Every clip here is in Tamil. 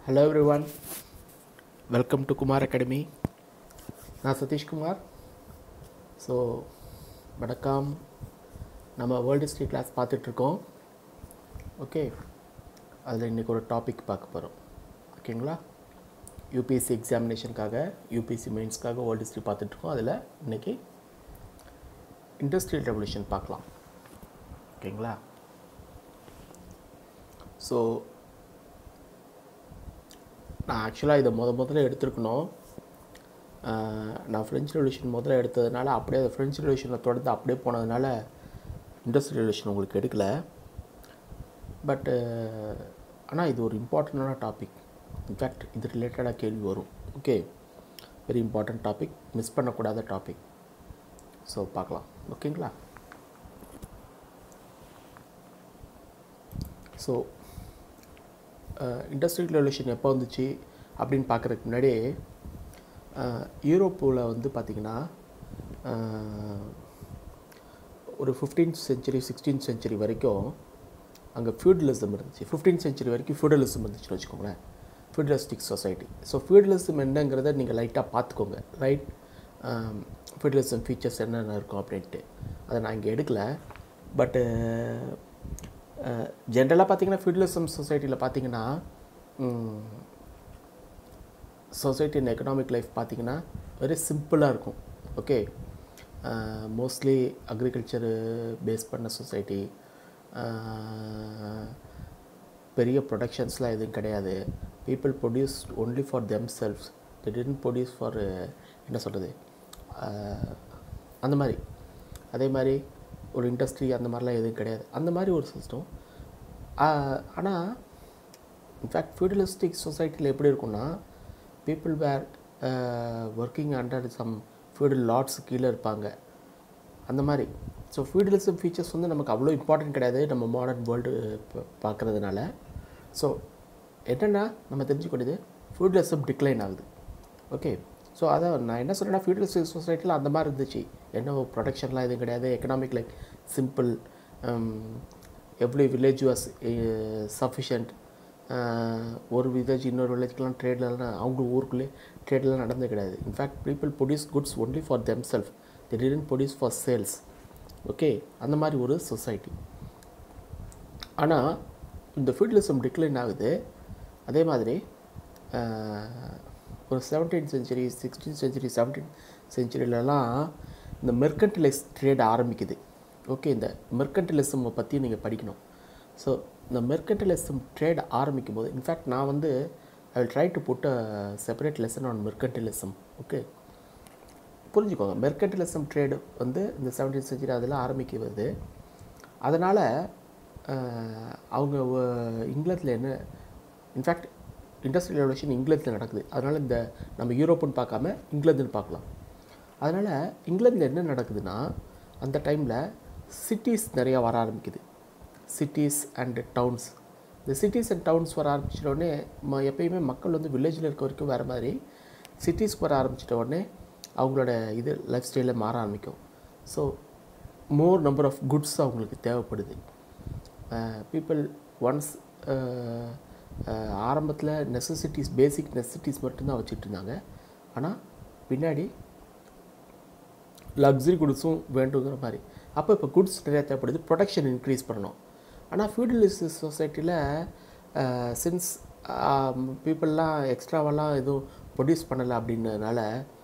hello everyone welcome to Kumar academy நான் சதீஷ்குமார் ஸோ வணக்கம் நம்ம வேர்ல்டு ஹிஸ்ட்ரி கிளாஸ் பார்த்துட்ருக்கோம் ஓகே அதில் இன்றைக்கி ஒரு டாபிக் பார்க்க போகிறோம் ஓகேங்களா யூபிஎஸ்சி எக்ஸாமினேஷனுக்காக யூபிஎஸ்சி மெயின்ஸ்க்காக வேர்ல்டு ஹிஸ்ட்ரி பார்த்துட்ருக்கோம் அதில் இன்றைக்கி இண்டஸ்ட்ரியல் ரெவல்யூஷன் பார்க்கலாம் ஓகேங்களா ஸோ நான் ஆக்சுவலாக இதை முத முதல்ல எடுத்திருக்கணும் ஆஹ் நான் ஃப்ரெஞ்ச் ரெவல்யூஷன் முதல்ல எடுத்ததுனால அப்படியே அந்த ஃப்ரெஞ்ச் ரெவல்யூஷனில் தொடர்ந்து அப்படியே போனதுனால இண்டஸ்ட்ரியல் ரெவல்யூஷன் உங்களுக்கு எடுக்கல பட்டு ஆனால் இது ஒரு இம்பார்ட்டண்டான டாபிக் இன்ஃபேக்ட் இது ரிலேட்டடாக கேள்வி வரும் okay very important topic miss பண்ணக்கூடாத டாபிக் ஸோ பார்க்கலாம் ஓகேங்களா ஸோ இண்டஸ்ட்ரியல் ரெவல்யூஷன் எப்போ வந்துச்சு அப்படின்னு பார்க்குறதுக்கு முன்னாடி யூரோப்பில் வந்து பார்த்திங்கன்னா ஒரு ஃபிஃப்டீன்த் செஞ்சுரி சிக்ஸ்டீன்த் செஞ்சுரி வரைக்கும் அங்கே ஃபியூடலிசம் இருந்துச்சு ஃபிஃப்டீன்த் செஞ்சுரி வரைக்கும் ஃபியூடலிசம் இருந்துச்சுன்னு வச்சுக்கோங்களேன் ஃபியூடலிஸ்டிக் சொசைட்டி ஸோ ஃபியூடலிசம் என்னங்கிறத நீங்கள் லைட்டாக பார்த்துக்கோங்க ரைட் ஃபியூடலிசம் ஃபீச்சர்ஸ் என்னென்ன இருக்கும் அப்படின்ட்டு அதை நான் இங்கே எடுக்கலை பட்டு ஜென்ரலாக பார்த்தீங்கன்னா ஃபியூடலிசம் சொசைட்டியில் பார்த்தீங்கன்னா சொசைட்டி அண்ட் எக்கனாமிக் லைஃப் பார்த்தீங்கன்னா வெரி சிம்பிளாக இருக்கும் ஓகே மோஸ்ட்லி அக்ரிகல்ச்சரு பேஸ் பண்ண சொசைட்டி பெரிய ப்ரொடக்ஷன்ஸ்லாம் எதுவும் கிடையாது people produce only for themselves they didn't produce for என்ன சொல்கிறது அந்த மாதிரி அதே மாதிரி ஒரு இண்டஸ்ட்ரி அந்த மாதிரிலாம் எதுவும் கிடையாது அந்த மாதிரி ஒரு சிஸ்டம் ஆனால் இன்ஃபேக்ட் ஃபியூடலிஸ்டிக் சொசைட்டியில் எப்படி இருக்கும்னா people were working under some feudal lords கீழே இருப்பாங்க அந்த மாதிரி ஸோ ஃபியூடலிசம் ஃபீச்சர்ஸ் வந்து நமக்கு அவ்வளோ இம்பார்ட்டன்ட் கிடையாது நம்ம மாடர்ன் வேர்ல்டு பார்க்குறதுனால ஸோ என்னென்னா நம்ம தெரிஞ்சுக்கூடியது ஃபியூடலிசம் டிக்ளைன் ஆகுது ஓகே ஸோ அதை நான் என்ன சொல்கிறேன்னா ஃபியூடலிஸ்டிக் சொசைட்டியில் அந்த மாதிரி இருந்துச்சு என்ன ப்ரொடக்ஷன்லாம் எதுவும் கிடையாது economic like simple every village was sufficient ஒரு வில்லேஜ் இன்னொரு வில்லேஜ்க்கெலாம் ட்ரேட்லலாம் அவங்க ஊருக்குள்ளே ட்ரேட்லாம் நடந்தது கிடையாது in fact people produce goods only for themselves they didn't produce for sales okay அந்த மாதிரி ஒரு சொசைட்டி ஆனால் இந்த ஃபியூடலிசம் டிக்ளைன் ஆகுது அதே மாதிரி ஒரு seventeen century sixteen century seventeen செஞ்சுரியிலலாம் இந்த மெர்கன்டிலைஸ் ட்ரேட் ஆரம்பிக்குது ஓகே இந்த மெர்கன்டிலிசம் பற்றி நீங்கள் படிக்கணும் ஸோ இந்த மெர்கன்டிலிசம் ட்ரேட் ஆரம்பிக்கும் போது இன்ஃபேக்ட் நான் வந்து I will try to put a separate lesson on mercantilism okay புரிஞ்சுக்கோங்க மெர்கன்டிலிசம் ட்ரேடு வந்து இந்த செவன்டீன் செஞ்சுரி அதெல்லாம் ஆரம்பிக்கிறது அதனால் அவங்க இங்கிலாந்தில் என்ன இன்ஃபேக்ட் இண்டஸ்ட்ரியல் ரெவல்யூஷன் இங்கிலாந்தில் நடக்குது அதனால் இந்த நம்ம யூரோப்புன்னு பார்க்காம இங்கிலாந்துன்னு பார்க்கலாம் அதனால் இங்கிலாந்தில் என்ன நடக்குதுன்னா அந்த டைமில் சிட்டிஸ் நிறையா வர ஆரம்பிக்குது சிட்டிஸ் அண்டு டவுன்ஸ் இந்த சிட்டிஸ் அண்ட் டவுன்ஸ் வர ஆரம்பிச்சிட்ட உடனே ம எப்பயுமே மக்கள் வந்து வில்லேஜில் இருக்க வரைக்கும் வேறு மாதிரி சிட்டிஸ்க்கு வர ஆரம்பிச்சிட்ட உடனே அவங்களோட இது லைஃப் ஸ்டைலில் மாற ஆரம்பிக்கும் so more number of goods அவங்களுக்கு தேவைப்படுது பீப்புள் ஒன்ஸ் ஆரம்பத்தில் நெசசிட்டிஸ் பேசிக் நெசசிட்டிஸ் மட்டும்தான் வச்சுட்டு இருந்தாங்க ஆனால் பின்னாடி லக்ஸரி குட்ஸும் வேண்டுங்கிற மாதிரி அப்போ இப்போ குட்ஸ் நிறையா தேவைப்படுது ப்ரொடக்ஷன் இன்க்ரீஸ் பண்ணணும் ஆனால் ஃபியூடலிஸ்ட் சொசைட்டியில் சின்ஸ் பீப்புளெலாம் எக்ஸ்ட்ராவெல்லாம் எதுவும் ப்ரொடியூஸ் பண்ணலை அப்படின்றதுனால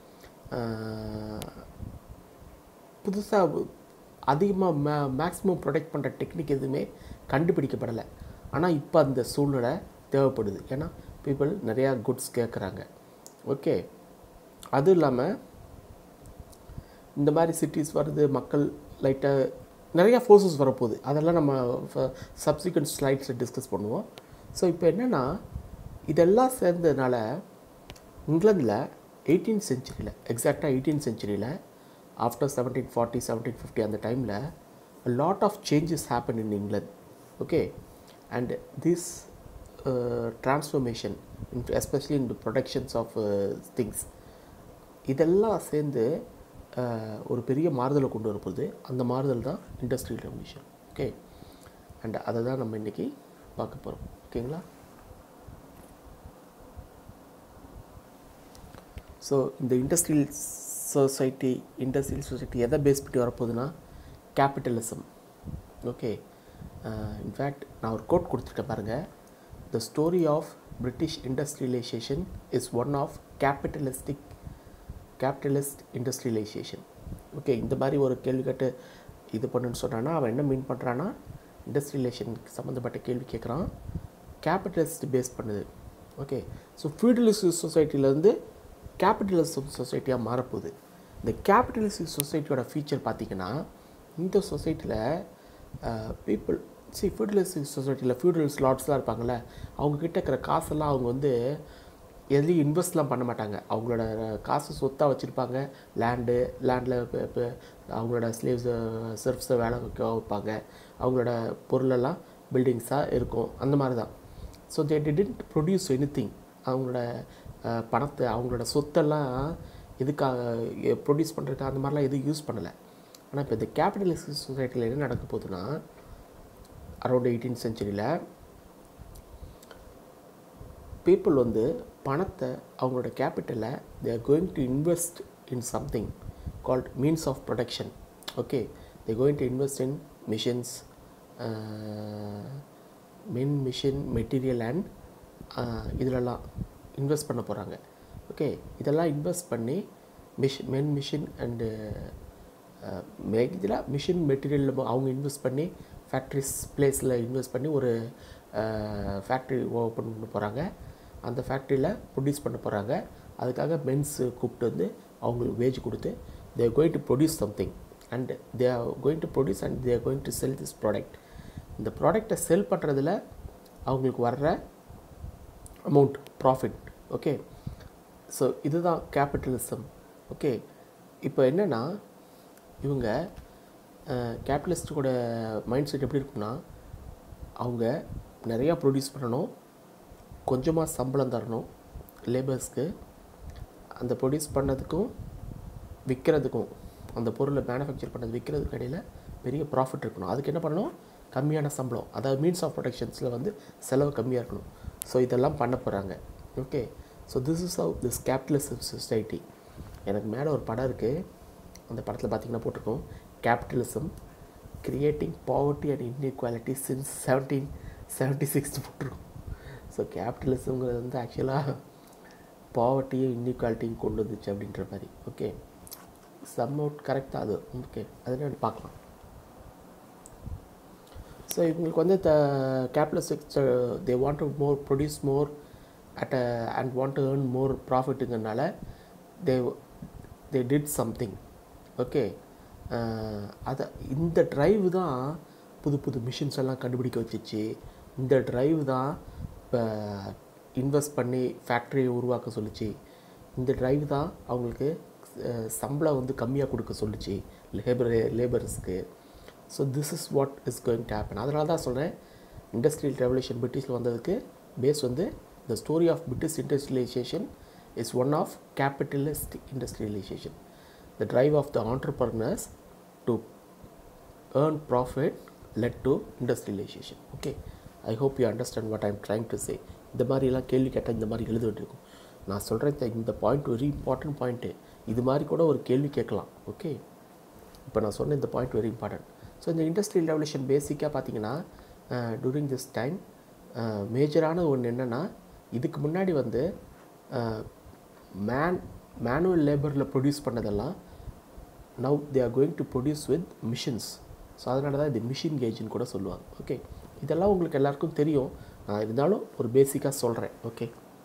புதுசாக அதிகமாக மே மேக்ஸிமம் ப்ரொடெக்ட் பண்ணுற டெக்னிக் எதுவுமே கண்டுபிடிக்கப்படலை ஆனால் இப்போ அந்த சூழ்நிலை தேவைப்படுது ஏன்னா பீப்புள் நிறையா குட்ஸ் கேட்குறாங்க ஓகே அதுவும் இல்லாமல் இந்த மாதிரி சிட்டிஸ் வருது மக்கள் லைட்டாக நிறையா ஃபோர்ஸஸ் வரப்போகுது அதெல்லாம் நம்ம சப்சிக்வெண்ட் ஸ்லைட்ஸில் டிஸ்கஸ் பண்ணுவோம் ஸோ இப்போ என்னென்னா இதெல்லாம் சேர்ந்ததுனால இங்கிலாந்தில் எயிட்டீன் செஞ்சுரியில் எக்ஸாக்டாக எயிட்டீன் செஞ்சுரியில் after seventeen forty seventeen fifty அந்த டைமில் lot of changes happen in England okay and this transformation in especially in productions of things இதெல்லாம் சேர்ந்து ஒரு பெரிய மாறுதலை கொண்டு வரப்போகுது அந்த மாறுதல் தான் இண்டஸ்ட்ரியல் ரெவல்யூஷன் ஓகே அண்ட் அதை தான் நம்ம இன்றைக்கி பார்க்க போகிறோம் ஓகேங்களா ஸோ இந்த இண்டஸ்ட்ரியல் சொசைட்டி இண்டஸ்ட்ரியல் சொசைட்டி எதை பேஸ் பண்ணி வரப்போகுதுன்னா கேபிட்டலிசம் ஓகே இன்ஃபேக்ட் நான் ஒரு கோட் கொடுத்துருக்கேன் பாருங்கள் the story of British industrialisation is one of capitalistic capitalist industrialisation okay இந்த மாதிரி ஒரு கேள்வி கேட்டு இது பண்ணுன்னு சொன்னான்னா அவன் என்ன மீன் பண்ணுறான்னா இண்டஸ்ட்ரியலைசேஷனுக்கு சம்மந்தப்பட்ட கேள்வி கேட்குறான் கேபிட்டலிஸ்ட் பேஸ் பண்ணுது ஓகே ஸோ ஃபியூடலிஸ்ட் சொசைட்டிலேருந்து கேபிட்டலிஸ்ட் சொசைட்டியாக மாறப்போகுது இந்த கேபிட்டலிஸ்ட் சொசைட்டியோட ஃபீச்சர் பார்த்திங்கன்னா இந்த சொசைட்டியில் பீப்புள் சி ஃபியூடலிஸ்ட் சொசைட்டியில் ஃபியூடல் ஸ்லாட்ஸ்லாம் இருப்பாங்கள்ல அவங்கக்கிட்ட இருக்கிற காசெல்லாம் அவங்க வந்து எதுலேயும் இன்வெஸ்ட்லாம் பண்ண மாட்டாங்க அவங்களோட காசு சொத்தாக வச்சுருப்பாங்க லேண்டு லேண்டில் இப்போ அவங்களோட ஸ்லேவ்ஸை சர்ஃப்ஸை வேலை வைக்க வைப்பாங்க அவங்களோட பொருளெல்லாம் பில்டிங்ஸாக இருக்கும் அந்த மாதிரி தான் so they didn't produce anything அவங்களோட அஹ், பணத்தை அவங்களோட சொத்தெல்லாம் இதுக்காக ப்ரொடியூஸ் பண்ணுறதுக்கு அந்த மாதிரிலாம் எதுவும் யூஸ் பண்ணலை ஆனால் இப்போ இந்த கேபிட்டலிஸ்ட் சொசைட்டியில் என்ன நடக்க போகுதுன்னா அரௌண்ட் எயிட்டீன் செஞ்சுரியில் பீப்புள் வந்து பணத்தை அவங்களோட கேபிட்டலை they are going to invest in something called means of production okay they going to invest in machines மின் மிஷின் மெட்டீரியல் அண்ட் இதிலெல்லாம் இன்வெஸ்ட் பண்ண போகிறாங்க ஓகே இதெல்லாம் இன்வெஸ்ட் பண்ணி மிஷ் மென் மிஷின் அண்டு இதில் மிஷின் மெட்டீரியல் அவங்க இன்வெஸ்ட் பண்ணி ஃபேக்ட்ரிஸ் பிளேஸில் இன்வெஸ்ட் பண்ணி ஒரு ஃபேக்ட்ரி ஓப்பன் பண்ண போகிறாங்க அந்த ஃபேக்ட்ரியில் ப்ரொடியூஸ் பண்ண போகிறாங்க அதுக்காக மென்ஸு கூப்பிட்டு வந்து அவங்களுக்கு வேஜ் கொடுத்து they are going to produce something and they are going to produce and they are going to sell this product இந்த ப்ராடக்டை செல் பண்ணுறதுல அவங்களுக்கு வர்ற அமௌண்ட் ப்ராஃபிட் ஓகே ஸோ இதுதான் கேபிட்டலிசம் ஓகே இப்போ என்னென்னா இவங்க கேபிட்டலிஸ்ட்டுக்கூட மைண்ட் செட் எப்படி இருக்குன்னா அவங்க நிறையா ப்ரொடியூஸ் பண்ணணும் கொஞ்சமாக சம்பளம் தரணும் லேபர்ஸ்க்கு அந்த ப்ரொடியூஸ் பண்ணதுக்கும் விற்கிறதுக்கும் அந்த பொருளை மேனுஃபேக்சர் பண்ணது விற்கிறதுக்கு இடையில் பெரிய ப்ராஃபிட் இருக்கணும் அதுக்கு என்ன பண்ணணும் கம்மியான சம்பளம் அதாவது மீன்ஸ் ஆஃப் ப்ரொடக்ஷன்ஸில் வந்து செலவு கம்மியாக இருக்கணும் ஸோ இதெல்லாம் பண்ண போகிறாங்க okay so this is how this capitalism society எனக்கு மேலே ஒரு படம் இருக்குது அந்த படத்தில் பார்த்தீங்கன்னா போட்டிருக்கோம் capitalism creating poverty and inequality since seventeen seventy six போட்டிருக்கோம் ஸோ கேபிட்டலிசம்ங்கிறது வந்து ஆக்சுவலாக பாவர்ட்டியும் இன்இக்வாலிட்டியும் கொண்டு வந்துச்சு அப்படின்ற மாதிரி ஓகே சம் அவுட் கரெக்டாக அது ஓகே அதில் பார்க்கலாம் ஸோ இவங்களுக்கு வந்து the capitalist they want to more produce more at a and want to earn more ப்ராஃபிட்டுங்கிறனால they they did something okay அதை இந்த டிரைவ் தான் புது புது மிஷின்ஸ் எல்லாம் கண்டுபிடிக்க வச்சிச்சு இந்த டிரைவ் தான் இப்போ இன்வெஸ்ட் பண்ணி ஃபேக்ட்ரியை உருவாக்க சொல்லுச்சு இந்த டிரைவ் தான் அவங்களுக்கு அஹ், சம்பளம் வந்து கம்மியாக கொடுக்க சொல்லுச்சு லேபர் லேபர்ஸ்க்கு so this is what is going to happen அதனால தான் சொல்கிறேன் இண்டஸ்ட்ரியல் ரெவல்யூஷன் பிரிட்டிஷில் வந்ததுக்கு பேஸ் வந்து the story of British industrialisation is one of capitalist industrialisation the drive of the entrepreneurs to earn profit led to industrialization okay i hope you understand what i'm trying to say இந்த மாதிரிலாம் கேள்வி கேட்டால் இந்த மாதிரி எழுத வேண்டியிருக்கும் நான் சொல்கிறேன் இந்த- இந்த பாயிண்ட் வெரி இம்பார்ட்டன்ட் பாயிண்ட்டு இது மாதிரி கூட ஒரு கேள்வி கேட்கலாம் ஓகே இப்போ நான் சொன்ன இந்த பாயிண்ட் வெரி இம்பார்ட்டன்ட் ஸோ இந்த இண்டஸ்ட்ரியல் ரெவல்யூஷன் பேசிக்காக பார்த்தீங்கன்னா டூரிங் திஸ் டைம் மேஜரான ஒன்று என்னென்னா இதுக்கு முன்னாடி வந்து மேன் மேனுவல் லேபரில் ப்ரொடியூஸ் பண்ணதெல்லாம் now they are going to produce with machines so அதனால தான் இது மிஷின் கேஜ்னு கூட சொல்லுவாங்க ஓகே இதெல்லாம் உங்களுக்கு எல்லாருக்கும் தெரியும் நான் இருந்தாலும் ஒரு பேசிக்காக சொல்கிறேன் ஓகே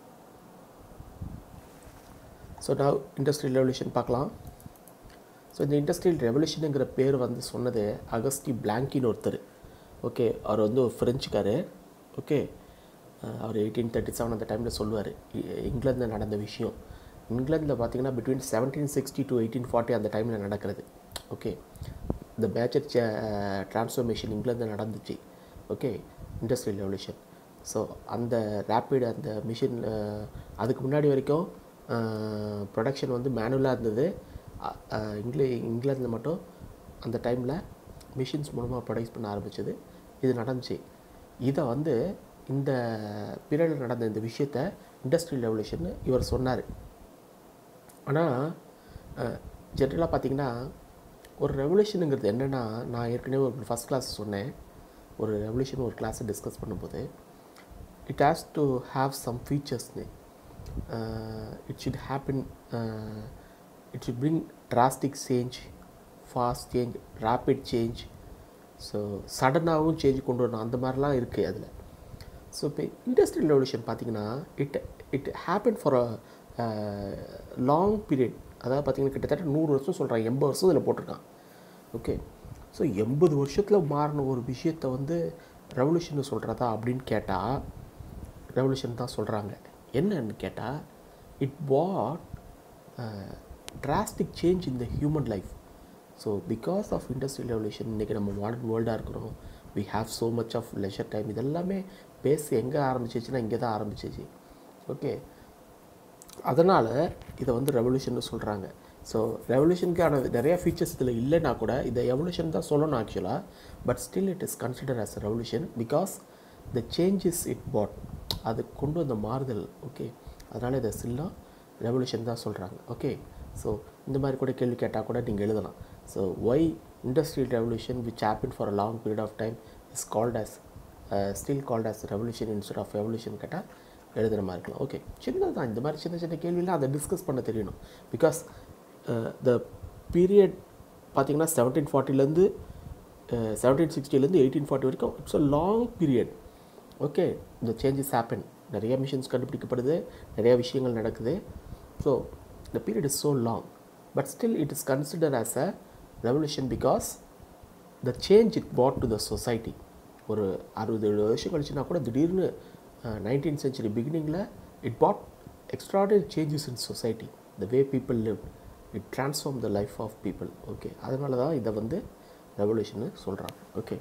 ஸோ நான் இண்டஸ்ட்ரியல் ரெவல்யூஷன் பார்க்கலாம் ஸோ இந்த இண்டஸ்ட்ரியல் ரெவல்யூஷனுங்கிற பேர் வந்து சொன்னது அகஸ்டி பிளாங்கின்னு ஒருத்தர் ஓகே அவர் வந்து ஒரு ஃப்ரெஞ்சுக்காரு ஓகே அவர் எயிட்டீன் தேர்ட்டி செவன் அந்த டைமில் சொல்லுவார் இங்கிலாந்தில் நடந்த விஷயம் இங்கிலாந்தில் பார்த்தீங்கன்னா between seventeen sixty to eighteen forty அந்த டைமில் நடக்கிறது ஓகே இந்த மேஜர் டிரான்ஸ்ஃபர்மேஷன் இங்கிலாந்தில் நடந்துச்சு ஓகே இண்டஸ்ட்ரியல் ரெவல்யூஷன் ஸோ அந்த ரேப்பிட் அந்த மிஷின் அதுக்கு முன்னாடி வரைக்கும் ப்ரொடக்ஷன் வந்து மேனுவலாக இருந்தது அ- அஹ் இங்கிலி இங்கிலாந்தில் மட்டும் அந்த டைமில் மிஷின்ஸ் மூலமாக ப்ரொடியூஸ் பண்ண ஆரம்பிச்சது இது நடந்துச்சு இதை வந்து இந்த பீரியடில் நடந்த இந்த விஷயத்த இண்டஸ்ட்ரியல் ரெவல்யூஷன் இவர் சொன்னார் ஆனால் ஜென்ரலாக பார்த்தீங்கன்னா ஒரு ரெவல்யூஷனுங்கிறது என்னென்னா நான் ஏற்கனவே ஒரு ஃபஸ்ட் கிளாஸ் சொன்னேன் ஒரு ரெவல்யூஷன் ஒரு கிளாஸை டிஸ்கஸ் பண்ணும்போது it has to have some ஃபீச்சர்ஸ்னு it should happen it should bring drastic change fast change rapid change so சடனாகவும் சேஞ்ச் கொண்டு வரணும் அந்த மாதிரிலாம் இருக்குது அதில் ஸோ இப்போ இண்டஸ்ட்ரியல் ரெவல்யூஷன் பார்த்தீங்கன்னா it it happen for a long period அதாவது பார்த்தீங்கன்னா கிட்டத்தட்ட நூறு வருஷம் சொல்கிறான் எண்பது வருஷம் இதில் போட்டிருக்கான் ஓகே ஸோ எண்பது வருஷத்தில் மாறின ஒரு விஷயத்தை வந்து ரெவல்யூஷன் சொல்கிறதா அப்படின்னு கேட்டால் ரெவல்யூஷன் தான் சொல்கிறாங்க என்னன்னு கேட்டால் it what drastic change in the human life so because of industrial revolution இன்றைக்கி நம்ம மாடர்ன் வேர்ல்டாக இருக்கிறோம் we have so much of leisure time இதெல்லாமே பேஸ் எங்கே ஆரம்பிச்சிச்சுன்னா இங்கே தான் ஆரம்பிச்சிச்சு ஓகே அதனால் இதை வந்து ரெவல்யூஷன் சொல்கிறாங்க ஸோ ரெவல்யூஷனுக்கான நிறைய ஃபீச்சர்ஸ் இதில் இல்லைன்னா கூட இதை எவல்யூஷன் தான் சொல்லணும் ஆக்சுவலாக but still it is consider as a revolution because the changes it brought அது கொண்டு வந்த மாறுதல் ஓகே அதனால் இதை ஸ்டில்லாம் ரெவல்யூஷன் தான் சொல்கிறாங்க ஓகே ஸோ இந்த மாதிரி கூட கேள்வி கேட்டால் கூட நீங்கள் எழுதலாம் so why industrial revolution which happen for a long period of time is called as still called as revolution instead of revolution கேட்டால் எழுதுகிற மாதிரி இருக்கலாம் ஓகே சின்னது தான் இந்த மாதிரி சின்ன சின்ன கேள்விலாம் அதை டிஸ்கஸ் பண்ண தெரியணும் பிகாஸ் த பீரியட் பார்த்தீங்கன்னா செவன்டீன் ஃபார்ட்டிலேருந்து செவன்டீன் சிக்ஸ்டிலேருந்து எயிட்டீன் ஃபார்ட்டி வரைக்கும் it's a long period okay இந்த சேஞ்சஸ் ஹேப்பன் நிறைய மிஷின்ஸ் கண்டுபிடிக்கப்படுது நிறைய விஷயங்கள் நடக்குது so the period is so long but still it is considered as a revolution because the change it brought to the society ஒரு அறுபது ஏழு வருஷம் கழிச்சுனா கூட திடீர்னு நைன்டீன் சென்ச்சுரி பிகினிங்கில் it brought extraordinary changes in society the way people live it transform the life of people okay அதனால தான் இதை வந்து ரெவல்யூஷன்னு சொல்கிறாங்க ஓகே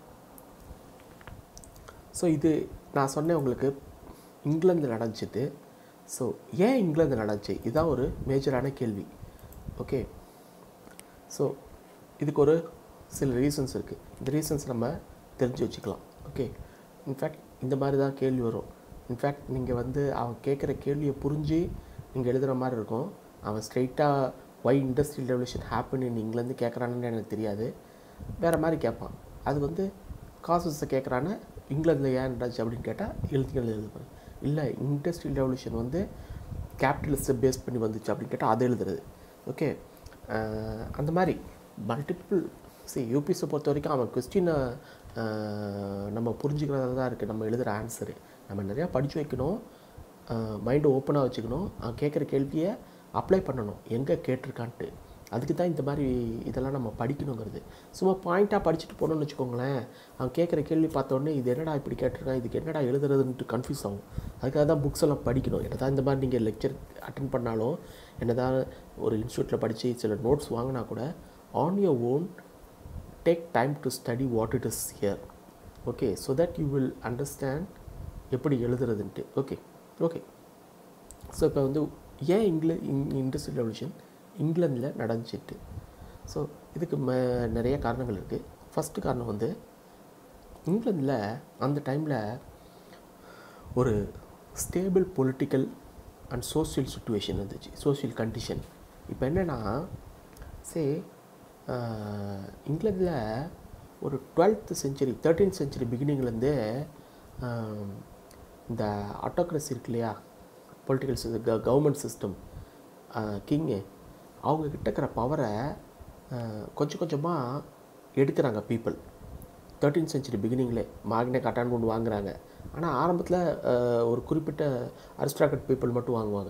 ஸோ இது நான் சொன்னேன் உங்களுக்கு இங்கிலாந்தில் நடந்துச்சுது ஸோ ஏன் இங்கிலாந்து நடந்துச்சு இதுதான் ஒரு மேஜரான கேள்வி ஓகே ஸோ இதுக்கு ஒரு சில ரீசன்ஸ் இருக்குது இந்த ரீசன்ஸ் நம்ம தெரிஞ்சு வச்சுக்கலாம் ஓகே இன்ஃபேக்ட் இந்த மாதிரி தான் கேள்வி வரும் இன்ஃபேக்ட் நீங்கள் வந்து அவன் கேட்குற கேள்வியை புரிஞ்சு நீங்கள் எழுதுகிற மாதிரி இருக்கும் அவன் ஸ்ட்ரைட்டாக why industrial revolution happen in England கேட்குறான்னு எனக்கு தெரியாது வேறு மாதிரி கேட்பான் அது வந்து காசஸை கேட்குறான்னு இங்கிலாந்தில் ஏன் நடந்துச்சு அப்படின்னு கேட்டால் எழுத்துக்கள் எழுதுவேன் இல்லை இண்டஸ்ட்ரியல் ரெவல்யூஷன் வந்து கேபிட்டலிஸ்ட்டை பேஸ் பண்ணி வந்துச்சு அப்படின்னு கேட்டால் அதை எழுதுறது ஓகே அந்த மாதிரி மல்டிபிள் சரி யூபிஎஸை பொறுத்த வரைக்கும் அவன் கொஸ்டினை நம்ம புரிஞ்சுக்கிறதா தான் இருக்குது நம்ம எழுதுகிற ஆன்சரு நம்ம நிறையா படித்து வைக்கணும் மைண்டை ஓப்பனாக வச்சுக்கணும் அவன் கேட்குற கேள்வியை அப்ளை பண்ணணும் எங்கே கேட்டிருக்கான்ட்டு அதுக்கு தான் இந்த மாதிரி இதெல்லாம் நம்ம படிக்கணுங்கிறது சும்மா பாயிண்ட்டாக படிச்சுட்டு போனோம்னு வச்சுக்கோங்களேன் அவன் கேட்குற கேள்வி பார்த்தோன்னே இது என்னடா இப்படி கேட்டிருக்கான் இதுக்கு என்னடா எழுதுறதுன்ட்டு கன்ஃபியூஸ் ஆகும் அதுக்காக தான் புக்ஸ் எல்லாம் படிக்கணும் என்னதான் இந்த மாதிரி நீங்கள் லெக்சர் அட்டன் பண்ணாலும் என்னதான் ஒரு இன்ஸ்டியூட்டில் படித்து சில நோட்ஸ் வாங்கினா கூட on your own take time to study what it is here okay so that you will understand எப்படி எழுதுறதுன்ட்டு ஓகே ஓகே ஸோ இப்போ வந்து ஏன் இங்கில இண்டஸ்ட்ரியல் ரெவல்யூஷன் இங்கிலாந்தில் நடந்துச்சிட்டு ஸோ இதுக்கு ம நிறைய காரணங்கள் இருக்குது ஃபஸ்ட்டு காரணம் வந்து இங்கிலாந்தில் அந்த டைமில் ஒரு stable political and social situation இருந்துச்சு சோசியல் கண்டிஷன் இப்போ என்னென்னா சே இங்கிலாந்தில் ஒரு டுவெல்த் செஞ்சுரி தேர்ட்டீன் செஞ்சுரி பிகினிங்லேருந்து இந்த ஆட்டோக்ரஸி இருக்கு இல்லையா political system government system king அவங்கக்கிட்ட இருக்கிற பவரை கொஞ்சம் கொஞ்சமாக எடுக்கிறாங்க பீப்புள் தேர்ட்டீன் சென்ச்சுரி பிகினிங்லே மாகினே கட்டான்னு கொண்டு வாங்குறாங்க ஆனால் ஆரம்பத்தில் ஒரு குறிப்பிட்ட அரிஸ்டாக்ரட் பீப்புள் மட்டும் வாங்குவாங்க